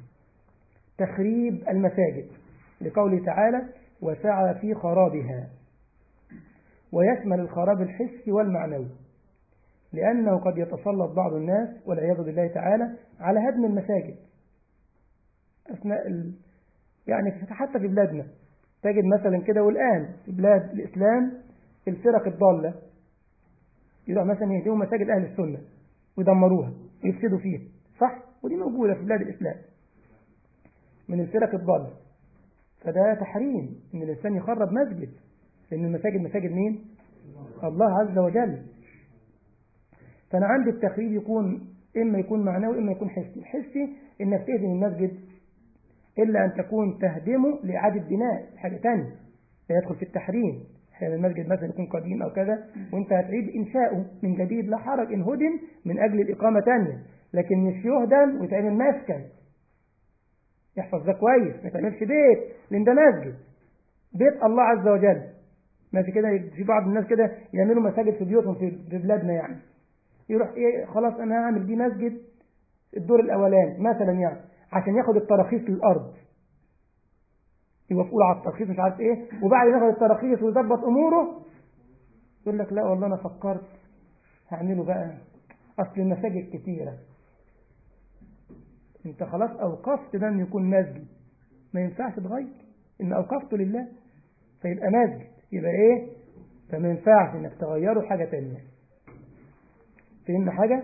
تخريب المساجد لقوله تعالى وسعى في خرابها ويشمل الخراب الحسي والمعنوي لأنه قد يتسلط بعض الناس والعياذ بالله تعالى على هدم المساجد أثناء ال... يعني حتى في بلادنا تجد مثلا كده والآن في بلاد الإسلام الفرق الضالة يروح مثلا يهدموا مساجد أهل السنة ويدمروها ويفسدوا فيها صح؟ ودي موجودة في بلاد الإسلام من الفرق الضالة فده تحريم إن الإنسان يخرب مسجد لأن المساجد مساجد مين؟ الله عز وجل فأنا عندي التخريب يكون إما يكون معنوي إما يكون حسي الحسي إنك تهدم المسجد إلا أن تكون تهدمه لإعادة بناء حاجة تانية يدخل في التحريم أحيانا المسجد مثلا يكون قديم أو كذا وأنت هتعيد إنشاؤه من جديد لا حرج إن هدم من أجل الإقامة تانية لكن مش يهدم ويتعمل مسكن يحفظ ده كويس ما تعملش بيت لأن ده مسجد بيت الله عز وجل ما في كده في بعض الناس كده يعملوا مساجد في بيوتهم في بلادنا يعني يروح ايه خلاص انا هعمل دي مسجد الدور الاولاني مثلا يعني عشان ياخد التراخيص للارض يوافقوا على الترخيص مش عارف ايه وبعد ما ياخد التراخيص ويظبط اموره يقول لك لا والله انا فكرت هعمله بقى اصل المساجد كتيره انت خلاص اوقفت ده ان يكون مسجد ما ينفعش تغير ان اوقفته لله فيبقى مسجد يبقى ايه فما ينفعش انك تغيره حاجه تانية فهمنا حاجه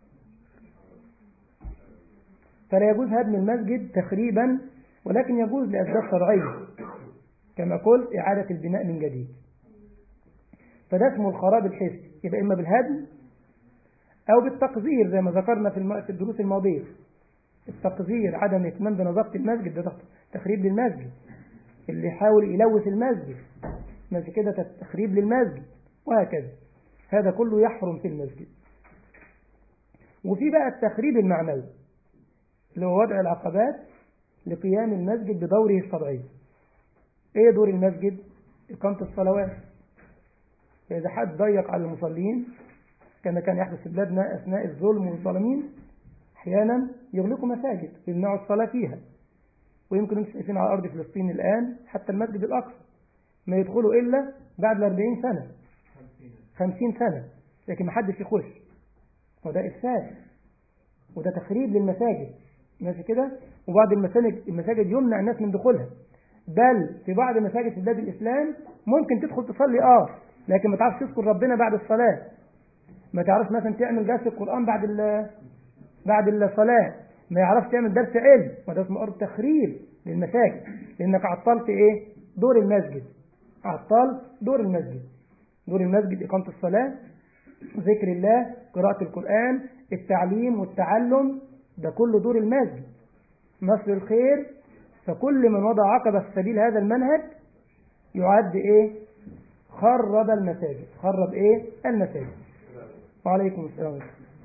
فلا يجوز هدم المسجد تخريبا ولكن يجوز لأسباب شرعية كما قلت إعادة البناء من جديد فده اسمه الخراب الحسي يبقى إما بالهدم أو بالتقذير زي ما ذكرنا في الدروس الماضية التقذير عدم اهتمام بنظافة المسجد ده تخريب للمسجد اللي يحاول يلوث المسجد ماشي كده تخريب للمسجد وهكذا هذا كله يحرم في المسجد وفي بقى التخريب المعنوي اللي هو وضع العقبات لقيام المسجد بدوره الشرعي ايه دور المسجد إقامة الصلوات فإذا حد ضيق على المصلين كما كان يحدث في بلادنا أثناء الظلم والظالمين أحيانا يغلقوا مساجد يمنعوا الصلاة فيها ويمكن انتم شايفين على أرض فلسطين الآن حتى المسجد الأقصى ما يدخلوا إلا بعد الأربعين سنة خمسين سنة لكن ما حدش يخش وده إفساد وده تخريب للمساجد ماشي كده وبعض المساجد المساجد يمنع الناس من دخولها بل في بعض مساجد في بلاد الإسلام ممكن تدخل تصلي اه لكن ما تعرفش تذكر ربنا بعد الصلاة ما تعرفش مثلا تعمل درس القرآن بعد بعد الصلاة ما يعرفش تعمل درس علم وده اسمه أرض تخريب للمساجد لأنك عطلت إيه دور المسجد عطلت دور المسجد دور المسجد إقامة الصلاة ذكر الله قراءة القرآن التعليم والتعلم ده كله دور المسجد نصر الخير فكل من وضع عقبة في سبيل هذا المنهج يعد ايه خرب المساجد خرب ايه المساجد وعليكم السلام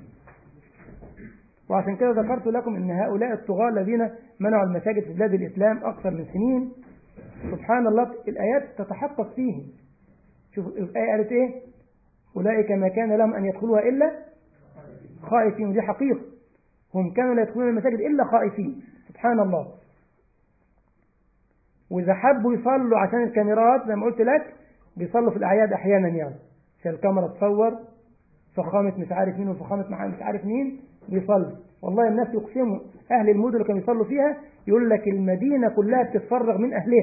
وعشان كده ذكرت لكم ان هؤلاء الطغاة الذين منعوا المساجد في بلاد الاسلام اكثر من سنين سبحان الله الايات تتحقق فيهم شوف الايه قالت ايه اولئك ما كان لهم ان يدخلوها الا خائفين ودي حقيقه هم كانوا لا يدخلون المساجد إلا خائفين سبحان الله وإذا حبوا يصلوا عشان الكاميرات زي ما قلت لك بيصلوا في الأعياد أحيانا يعني عشان الكاميرا تصور فخامة مش عارف مين وفخامة مش عارف مين بيصلي والله الناس يقسموا أهل المدن اللي كانوا يصلوا فيها يقول لك المدينة كلها بتتفرغ من أهلها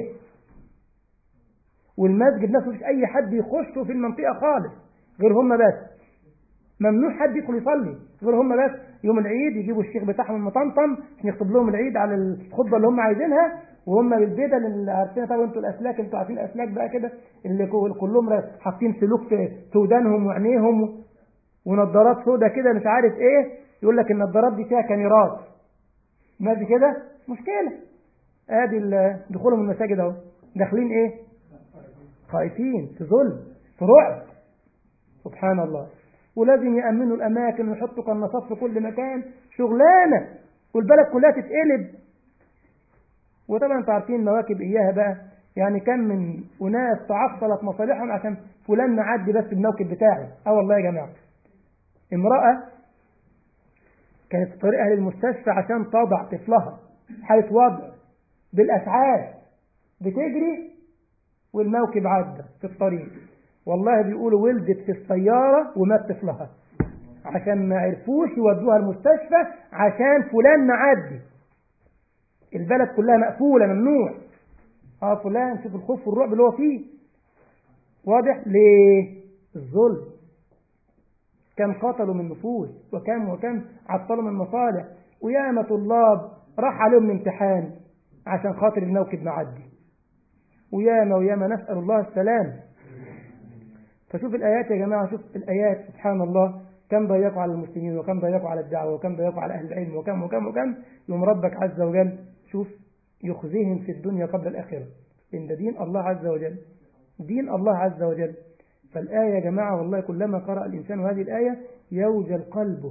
والمسجد نفسه مش أي حد يخشه في المنطقة خالص غير هم بس ممنوع حد يدخل يصلي غير هم بس يوم العيد يجيبوا الشيخ بتاعهم المطمطم عشان يخطب لهم العيد على الخطبه اللي هم عايزينها وهم بالبدل اللي عارفينها طبعا انتوا الاسلاك انتوا عارفين الاسلاك بقى كده اللي كلهم حاطين سلوك في ودانهم وعينيهم ونظارات سودا كده مش عارف ايه يقول لك النظارات دي فيها كاميرات ماشي كده مشكلة ادي دخولهم المساجد اهو داخلين ايه خايفين في ظلم في رعب سبحان الله ولازم يأمنوا الأماكن ويحطوا قناصات في كل مكان شغلانة والبلد كلها تتقلب وطبعا انتوا عارفين مواكب إياها بقى يعني كم من أناس تعطلت مصالحهم عشان فلان معدي بس الموكب بتاعه اه والله يا جماعة امرأة كانت في طريقها للمستشفى عشان تضع طفلها حالة وضع بالأسعاف بتجري والموكب عدى في الطريق والله بيقولوا ولدت في السيارة ومات طفلها عشان ما عرفوش يودوها المستشفى عشان فلان معدي البلد كلها مقفولة ممنوع اه فلان شوف الخوف والرعب اللي هو فيه واضح ليه الظلم كم قتلوا من نفوس وكم وكم عطلوا من مصالح وياما طلاب راح عليهم امتحان عشان خاطر الموكب معدي وياما وياما نسأل الله السلام فشوف الآيات يا جماعة شوف الآيات سبحان الله كم ضيقوا على المسلمين وكم ضيقوا على الدعوة وكم ضيقوا على أهل العلم وكم وكم وكم يوم ربك عز وجل شوف يخزيهم في الدنيا قبل الآخرة إن ده دين الله عز وجل دين الله عز وجل فالآية يا جماعة والله كلما قرأ الإنسان هذه الآية يوجل قلبه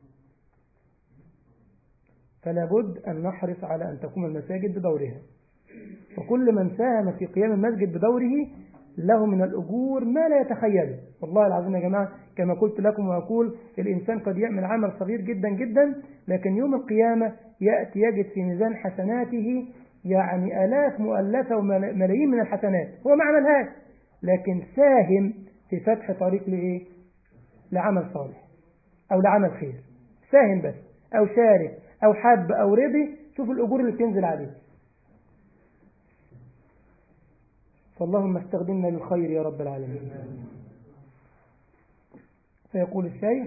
فلا بد أن نحرص على أن تقوم المساجد بدورها وكل من ساهم في قيام المسجد بدوره له من الأجور ما لا يتخيله والله العظيم يا جماعة كما قلت لكم وأقول الإنسان قد يعمل عمل صغير جدا جدا لكن يوم القيامة يأتي يجد في ميزان حسناته يعني آلاف مؤلفة وملايين من الحسنات هو ما عملهاش لكن ساهم في فتح طريق لإيه لعمل صالح أو لعمل خير ساهم بس أو شارك أو حب أو رضي شوف الأجور اللي بتنزل عليه فاللهم استخدمنا للخير يا رب العالمين فيقول الشيخ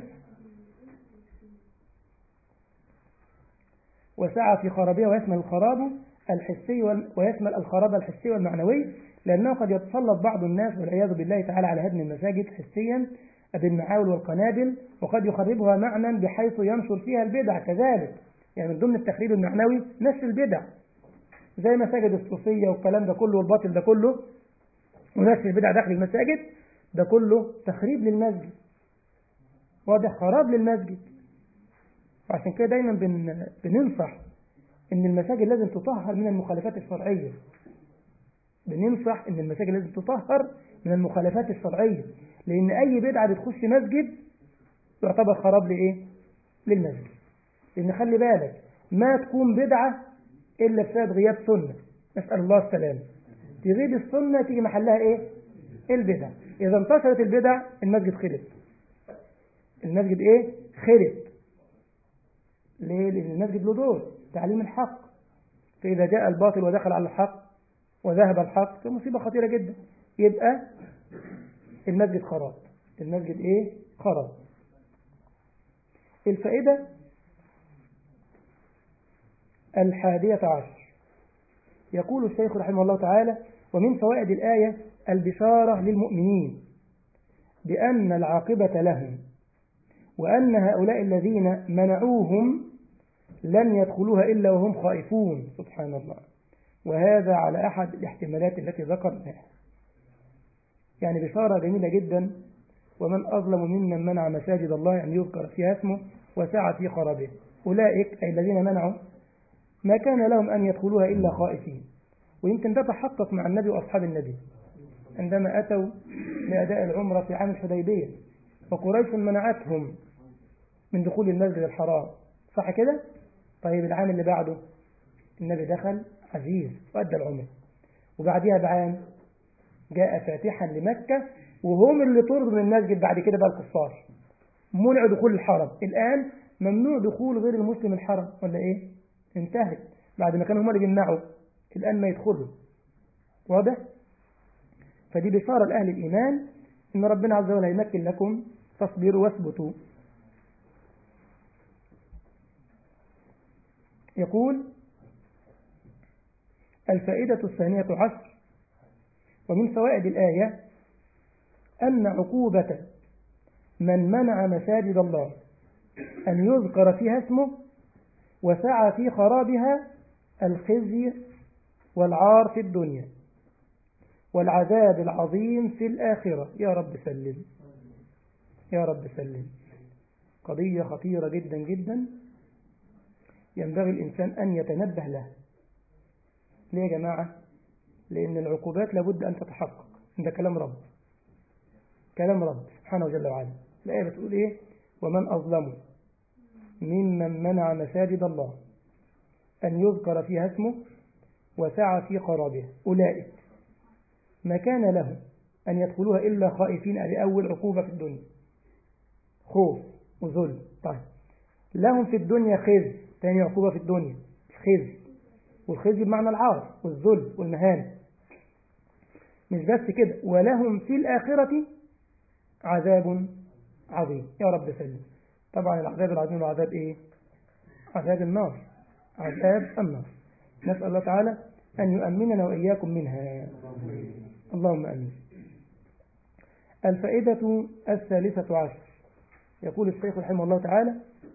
وسعى في خرابها ويشمل الخراب الحسي ويشمل الخراب الحسي والمعنوي لأنه قد يتسلط بعض الناس والعياذ بالله تعالى على هدم المساجد حسيا بالمعاول والقنابل وقد يخربها معنى بحيث ينشر فيها البدع كذلك يعني من ضمن التخريب المعنوي نشر البدع زي مساجد الصوفية والكلام ده كله والباطل ده كله ونشر البدع داخل المساجد ده كله تخريب للمسجد واضح خراب للمسجد وعشان كده دايما بن... بننصح ان المساجد لازم تطهر من المخالفات الشرعية بننصح ان المساجد لازم تطهر من المخالفات الشرعية لان اي بدعة بتخش مسجد يعتبر خراب لايه للمسجد لان خلي بالك ما تكون بدعة الا بسبب غياب سنة نسأل الله السلامة تغيب السنة تيجي محلها ايه البدع اذا انتشرت البدع المسجد خرب المسجد ايه خرب ليه لان المسجد له دور تعليم الحق فاذا جاء الباطل ودخل على الحق وذهب الحق فمصيبة خطيرة جدا يبقى المسجد خراب المسجد ايه خراب الفائدة الحادية عشر يقول الشيخ رحمه الله تعالى ومن فوائد الآية البشارة للمؤمنين بأن العاقبة لهم وأن هؤلاء الذين منعوهم لن يدخلوها إلا وهم خائفون سبحان الله وهذا على أحد الاحتمالات التي ذكرناها يعني بشارة جميلة جدا ومن أظلم ممن منع مساجد الله أن يذكر فيها اسمه وسعى في خرابه أولئك أي الذين منعوا ما كان لهم أن يدخلوها إلا خائفين ويمكن ده تحقق مع النبي وأصحاب النبي عندما أتوا لأداء العمرة في عام الحديبية وقريش منعتهم من دخول المسجد الحرام صح كده؟ طيب العام اللي بعده النبي دخل عزيز وأدى العمرة وبعدها بعام جاء فاتحا لمكة وهم اللي طردوا من المسجد بعد كده بقى الكفار منع دخول الحرم الآن ممنوع دخول غير المسلم الحرم ولا إيه انتهت بعد ما كانوا هم اللي بيمنعوا الآن ما يدخلوا واضح فدي بشارة لأهل الإيمان إن ربنا عز وجل يمكن لكم تصبروا واثبتوا يقول الفائدة الثانية عشر ومن فوائد الآية أن عقوبة من منع مساجد الله أن يذكر فيها اسمه وسعى في خرابها الخزي والعار في الدنيا والعذاب العظيم في الآخرة يا رب سلم يا رب سلم قضية خطيرة جدا جدا ينبغي الإنسان أن يتنبه لها ليه يا جماعة لأن العقوبات لابد أن تتحقق ده كلام رب كلام رب سبحانه جل وعلا الآية بتقول إيه ومن أظلم ممن منع مساجد الله أن يذكر فيها اسمه وسعى في قرابها أولئك ما كان لهم أن يدخلوها إلا خائفين لأول عقوبة في الدنيا خوف وذل طيب لهم في الدنيا خزي ثاني عقوبة في الدنيا خزي والخزي بمعنى العار والذل والمهانة مش بس كده ولهم في الآخرة عذاب عظيم يا رب سلم طبعا العذاب العظيم هو عذاب ايه عذاب النار عذاب النار نسأل الله تعالى أن يؤمننا وإياكم منها اللهم أمين الفائدة الثالثة عشر يقول الشيخ رحمه الله تعالى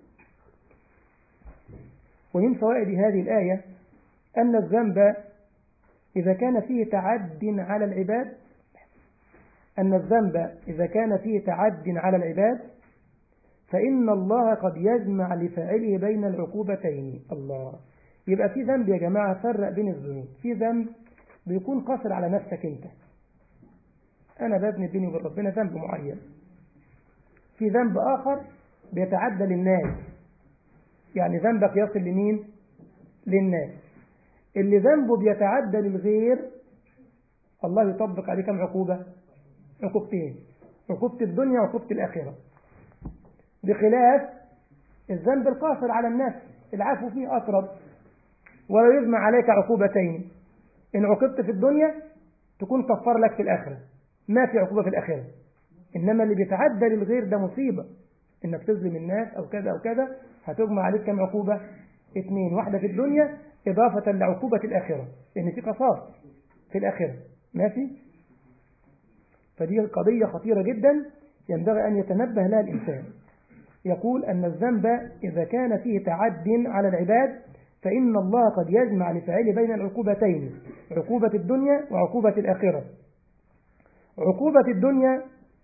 ومن فوائد هذه الآية أن الذنب إذا كان فيه تعد على العباد أن الذنب إذا كان فيه تعد على العباد فإن الله قد يجمع لفاعله بين العقوبتين الله يبقى في ذنب يا جماعة فرق بين الذنوب في ذنب بيكون قصر على نفسك أنت أنا ببني بيني وبين ربنا ذنب معين في ذنب آخر بيتعدى للناس يعني ذنبك يصل لمين للناس اللي ذنبه بيتعدى للغير الله يطبق عليه كم عقوبة عقوبتين عقوبة الدنيا وعقوبة الآخرة بخلاف الذنب القاصر على النفس العفو فيه أقرب ولا يجمع عليك عقوبتين إن عوقبت في الدنيا تكون كفار لك في الآخرة ما في عقوبة في الآخرة إنما اللي بيتعدى للغير ده مصيبة إنك تظلم الناس أو كذا أو كذا هتجمع عليك كم عقوبة اثنين واحدة في الدنيا إضافة لعقوبة الآخرة لأن في قصاص في الآخرة ماشي فدي قضية خطيرة جدا ينبغي أن يتنبه لها الإنسان يقول أن الذنب إذا كان فيه تعد على العباد فإن الله قد يجمع لفعله بين العقوبتين عقوبة الدنيا وعقوبة الآخرة عقوبة الدنيا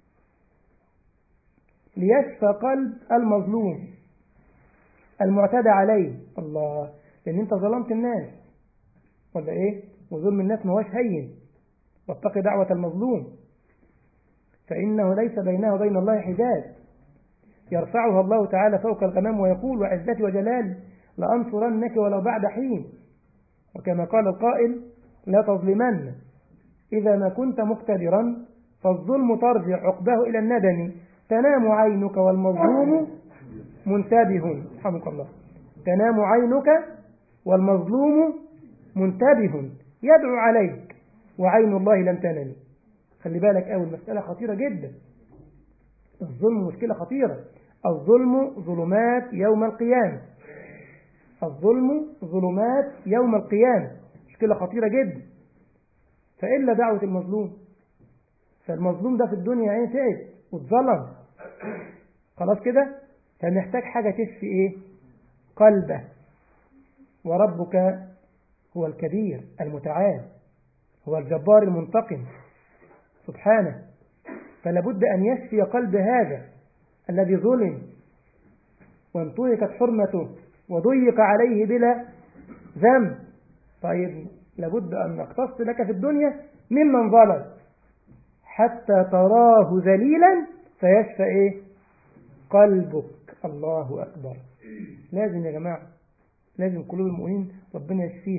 ليشفى قلب المظلوم المعتدى عليه الله لأن أنت ظلمت الناس ولا إيه وظلم الناس ما هوش هين واتق دعوة المظلوم فإنه ليس بينه وبين الله حجاب يرفعها الله تعالى فوق الغمام ويقول وعزتي وجلالي لأنصرنك ولو بعد حين وكما قال القائل لا تظلمن إذا ما كنت مقتدرا فالظلم ترجع عقباه إلى الندم تنام عينك والمظلوم منتبه رحمك الله تنام عينك والمظلوم منتبه يدعو عليك وعين الله لم تنم خلي بالك أول مسألة خطيرة جدا الظلم مشكلة خطيرة الظلم ظلمات يوم القيامة الظلم ظلمات يوم القيامة مشكلة خطيرة جدا فإلا دعوة المظلوم فالمظلوم ده في الدنيا عين تعب واتظلم خلاص كده فمحتاج حاجة تشفي ايه قلبه وربك هو الكبير المتعال هو الجبار المنتقم سبحانه فلابد أن يشفي قلب هذا الذي ظلم وانتهكت حرمته وضيق عليه بلا ذنب طيب لابد أن نقتص لك في الدنيا ممن ظلم حتى تراه ذليلا فيشفى ايه قلبك الله أكبر لازم يا جماعة لازم قلوب المؤمنين ربنا يشفيها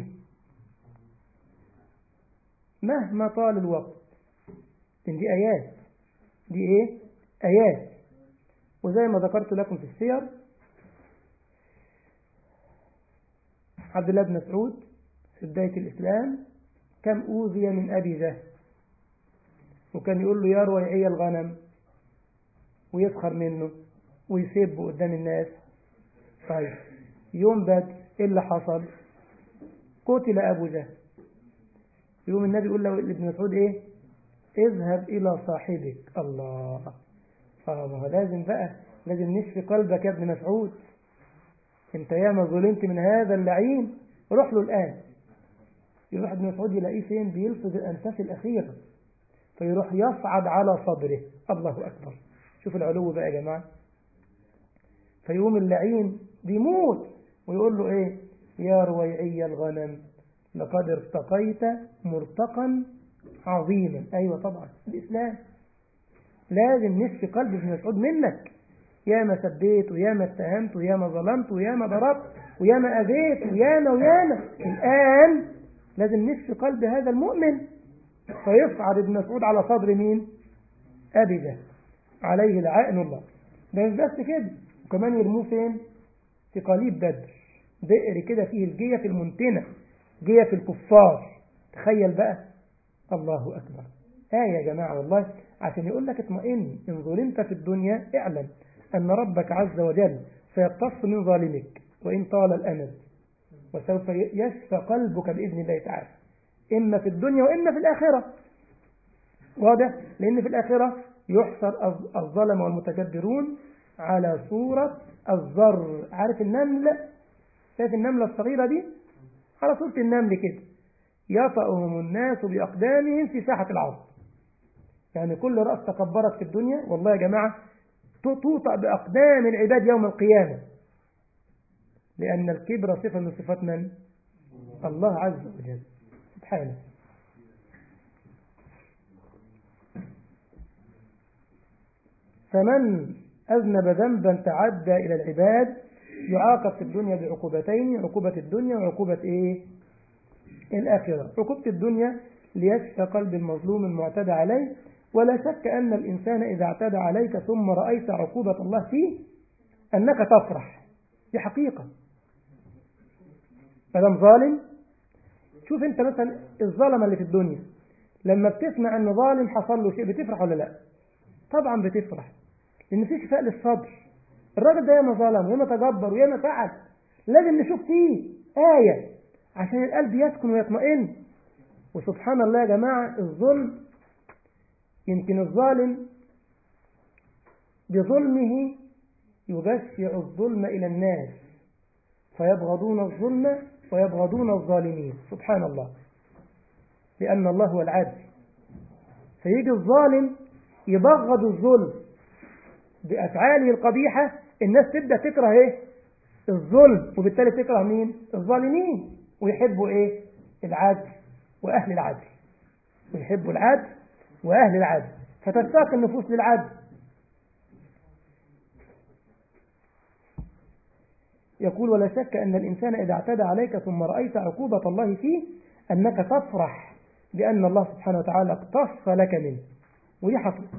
مهما طال الوقت لأن دي آيات دي إيه آيات وزي ما ذكرت لكم في السير عبد الله بن مسعود في بداية الإسلام كم أوذي من أبي جهل وكان يقول له يا رويعي الغنم ويسخر منه ويسب قدام الناس طيب يوم بدر ايه اللي حصل قتل ابو جهل يوم النبي يقول له لابن مسعود ايه اذهب الى صاحبك الله اه ما هو لازم بقى لازم نشفي قلبك يا ابن مسعود انت ياما ظلمت من هذا اللعين روح له الآن يروح ابن مسعود يلاقيه فين بيلفظ الأنفاس الأخيرة فيروح يصعد على صدره الله أكبر شوف العلو بقى يا جماعة فيقوم اللعين بيموت ويقول له ايه يا رويعي الغنم لقد ارتقيت مرتقا عظيما ايوه طبعا الاسلام لازم نشفي قلب ابن مسعود منك يا ما سبيت ويا ما اتهمت ويا ما ظلمت ويا ما ضربت ويا ما اذيت ويا ما ويا ما الان لازم نشفي قلب هذا المؤمن فيصعد ابن مسعود على صدر مين ابي جهل عليه لعائن الله ده مش بس كده وكمان يرموه فين في قليب بدر بئر كده فيه الجية في المنتنة جية في الكفار تخيل بقى الله أكبر آية يا جماعة والله عشان يقول لك اطمئن إن ظلمت في الدنيا اعلم أن ربك عز وجل سيقتص من ظالمك وإن طال الأمد وسوف يشفى قلبك بإذن الله تعالى إما في الدنيا وإما في الآخرة واضح لأن في الآخرة يحصر الظلم والمتكبرون على صورة الذر عارف النمل شايف النملة الصغيرة دي على صورة النمل كده يطأهم الناس بأقدامهم في ساحة العرض يعني كل رأس تكبرت في الدنيا والله يا جماعة توطأ بأقدام العباد يوم القيامة لأن الكبر صفة من صفات من؟ الله عز وجل سبحانه فمن أذنب ذنبا تعدى إلى العباد يعاقب في الدنيا بعقوبتين عقوبة الدنيا وعقوبة إيه؟ الآخرة عقوبة الدنيا ليشفى قلب المظلوم المعتدى عليه ولا شك أن الإنسان إذا اعتدى عليك ثم رأيت عقوبة الله فيه أنك تفرح دي حقيقة فلم ظالم شوف انت مثلا الظلمة اللي في الدنيا لما بتسمع ان ظالم حصل له شيء بتفرح ولا لا طبعا بتفرح لان في شفاء للصدر الراجل ده ياما ظلم وياما تجبر وياما فعل لازم نشوف فيه آية عشان القلب يسكن ويطمئن وسبحان الله يا جماعة الظلم يمكن الظالم بظلمه يبشع الظلم إلى الناس فيبغضون الظلم ويبغضون الظالمين سبحان الله لأن الله هو العدل فيجي الظالم يبغض الظلم بأفعاله القبيحة الناس تبدأ تكره إيه الظلم وبالتالي تكره مين الظالمين ويحبوا إيه العدل وأهل العدل ويحبوا العدل وأهل العدل فتشتاق النفوس للعدل يقول ولا شك أن الإنسان إذا اعتدى عليك ثم رأيت عقوبة الله فيه أنك تفرح بأن الله سبحانه وتعالى اقتص لك منه ودي حقيقة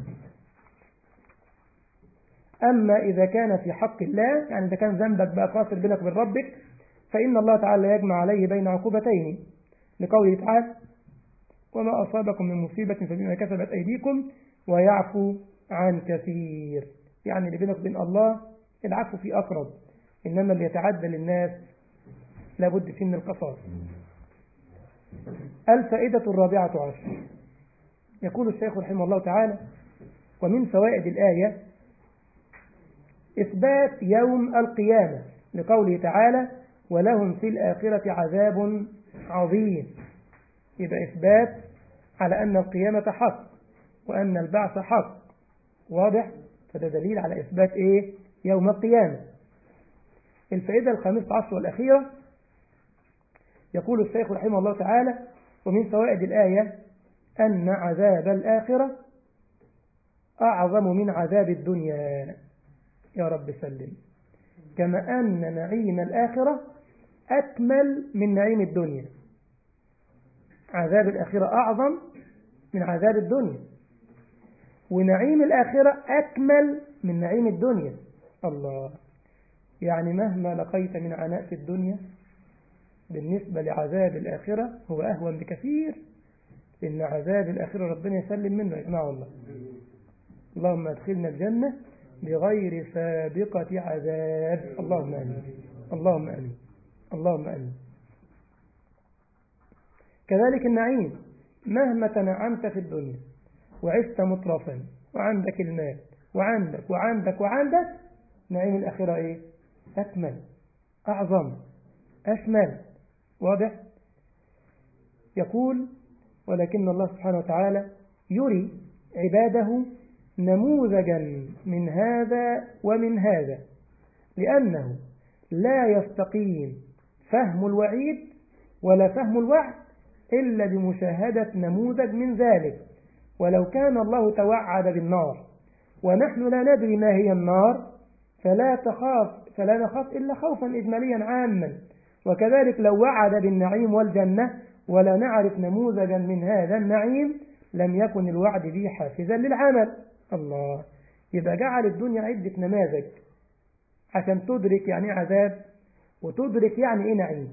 أما إذا كان في حق الله يعني إذا كان ذنبك بقى قاصر بينك وبين ربك فإن الله تعالى يجمع عليه بين عقوبتين لقوله تعالى وما أصابكم من مصيبة فبما كسبت أيديكم ويعفو عن كثير يعني اللي بينك وبين الله العفو في أقرب إنما اللي يتعدى للناس لابد فيه من القصاص الفائدة الرابعة عشر يقول الشيخ رحمه الله تعالى ومن فوائد الآية إثبات يوم القيامة لقوله تعالى ولهم في الآخرة عذاب عظيم يبقى إثبات على أن القيامة حق وأن البعث حق واضح فده دليل على إثبات إيه يوم القيامة الفائدة الخامسة عشر والأخيرة يقول الشيخ رحمه الله تعالى ومن فوائد الآية أن عذاب الآخرة أعظم من عذاب الدنيا يا رب سلم كما أن نعيم الآخرة أكمل من نعيم الدنيا عذاب الآخرة أعظم من عذاب الدنيا ونعيم الآخرة أكمل من نعيم الدنيا الله يعني مهما لقيت من عناء في الدنيا بالنسبة لعذاب الآخرة هو أهون بكثير إن عذاب الآخرة ربنا يسلم منه يا جماعة والله اللهم ادخلنا الجنة بغير سابقة عذاب اللهم آمين اللهم آمين اللهم آمين كذلك النعيم مهما تنعمت في الدنيا وعشت مطرفا وعندك المال وعندك وعندك وعندك نعيم الآخرة إيه أكمل أعظم أشمل واضح يقول ولكن الله سبحانه وتعالى يري عباده نموذجا من هذا ومن هذا لأنه لا يستقيم فهم الوعيد ولا فهم الوعد إلا بمشاهدة نموذج من ذلك ولو كان الله توعد بالنار ونحن لا ندري ما هي النار فلا تخاف فلا نخاف إلا خوفا إجماليا عاما وكذلك لو وعد بالنعيم والجنة ولا نعرف نموذجا من هذا النعيم لم يكن الوعد به حافزا للعمل الله يبقى جعل الدنيا عدة نماذج عشان تدرك يعني عذاب وتدرك يعني ايه نعيم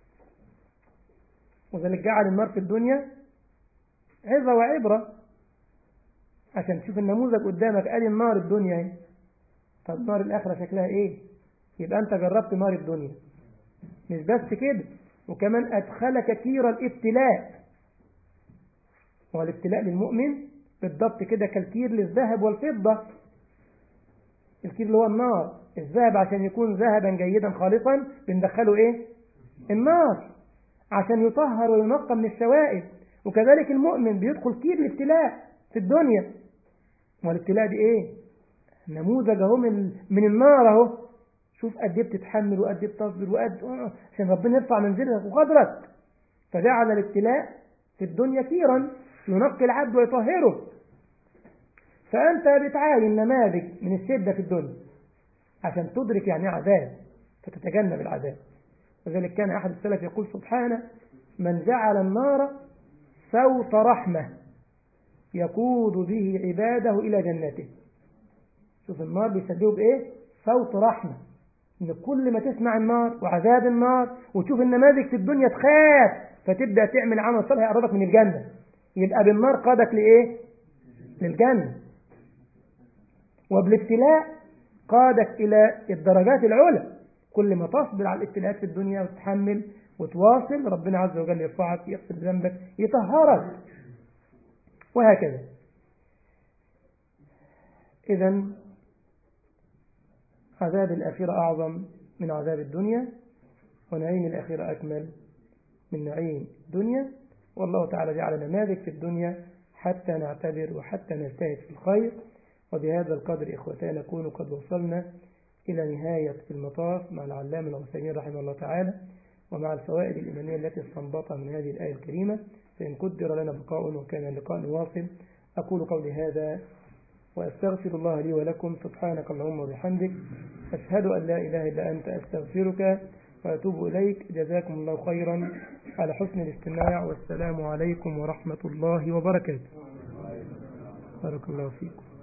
وذلك جعل النار في الدنيا عظة وعبرة عشان تشوف النموذج قدامك قال النار الدنيا اهي طب نار الآخرة شكلها ايه يبقى انت جربت نار الدنيا مش بس كده وكمان أدخلك كير الابتلاء والابتلاء للمؤمن بالضبط كده كالكير للذهب والفضة الكير اللي هو النار الذهب عشان يكون ذهبا جيدا خالصا بندخله ايه النار عشان يطهر وينقى من الشوائب وكذلك المؤمن بيدخل كير الابتلاء في الدنيا والابتلاء دي ايه نموذج اهو من من النار اهو شوف قد ايه بتتحمل وقد ايه بتصبر وقد عشان ربنا يرفع منزلتك وقدرك فجعل الابتلاء في الدنيا كيرا ينقي العبد ويطهره فأنت بتعاين نماذج من الشدة في الدنيا عشان تدرك يعني عذاب فتتجنب العذاب وذلك كان أحد السلف يقول سبحانه من جعل النار صوت رحمة يقود به عباده إلى جنته شوف النار بيسببه بإيه صوت رحمة إن كل ما تسمع النار وعذاب النار وتشوف النماذج في الدنيا تخاف فتبدأ تعمل عمل صالح يقربك من الجنة يبقى بالنار قادك لإيه للجنة وبالابتلاء قادك إلى الدرجات العلى كل ما تصبر على الابتلاءات في الدنيا وتتحمل وتواصل ربنا عز وجل يرفعك يغفر ذنبك يطهرك وهكذا إذا عذاب الآخرة أعظم من عذاب الدنيا ونعيم الآخرة أكمل من نعيم الدنيا والله تعالى جعل نماذج في الدنيا حتى نعتبر وحتى نجتهد في الخير وبهذا القدر إخوتنا نكون قد وصلنا إلى نهاية المطاف مع العلام العثيمين رحمه الله تعالى ومع الفوائد الإيمانية التي استنبطها من هذه الآية الكريمة فإن قدر لنا بقاء وكان اللقاء واصل أقول قولي هذا وأستغفر الله لي ولكم سبحانك اللهم وبحمدك أشهد أن لا إله إلا أنت أستغفرك وأتوب إليك جزاكم الله خيرا على حسن الاستماع والسلام عليكم ورحمة الله وبركاته بارك الله فيكم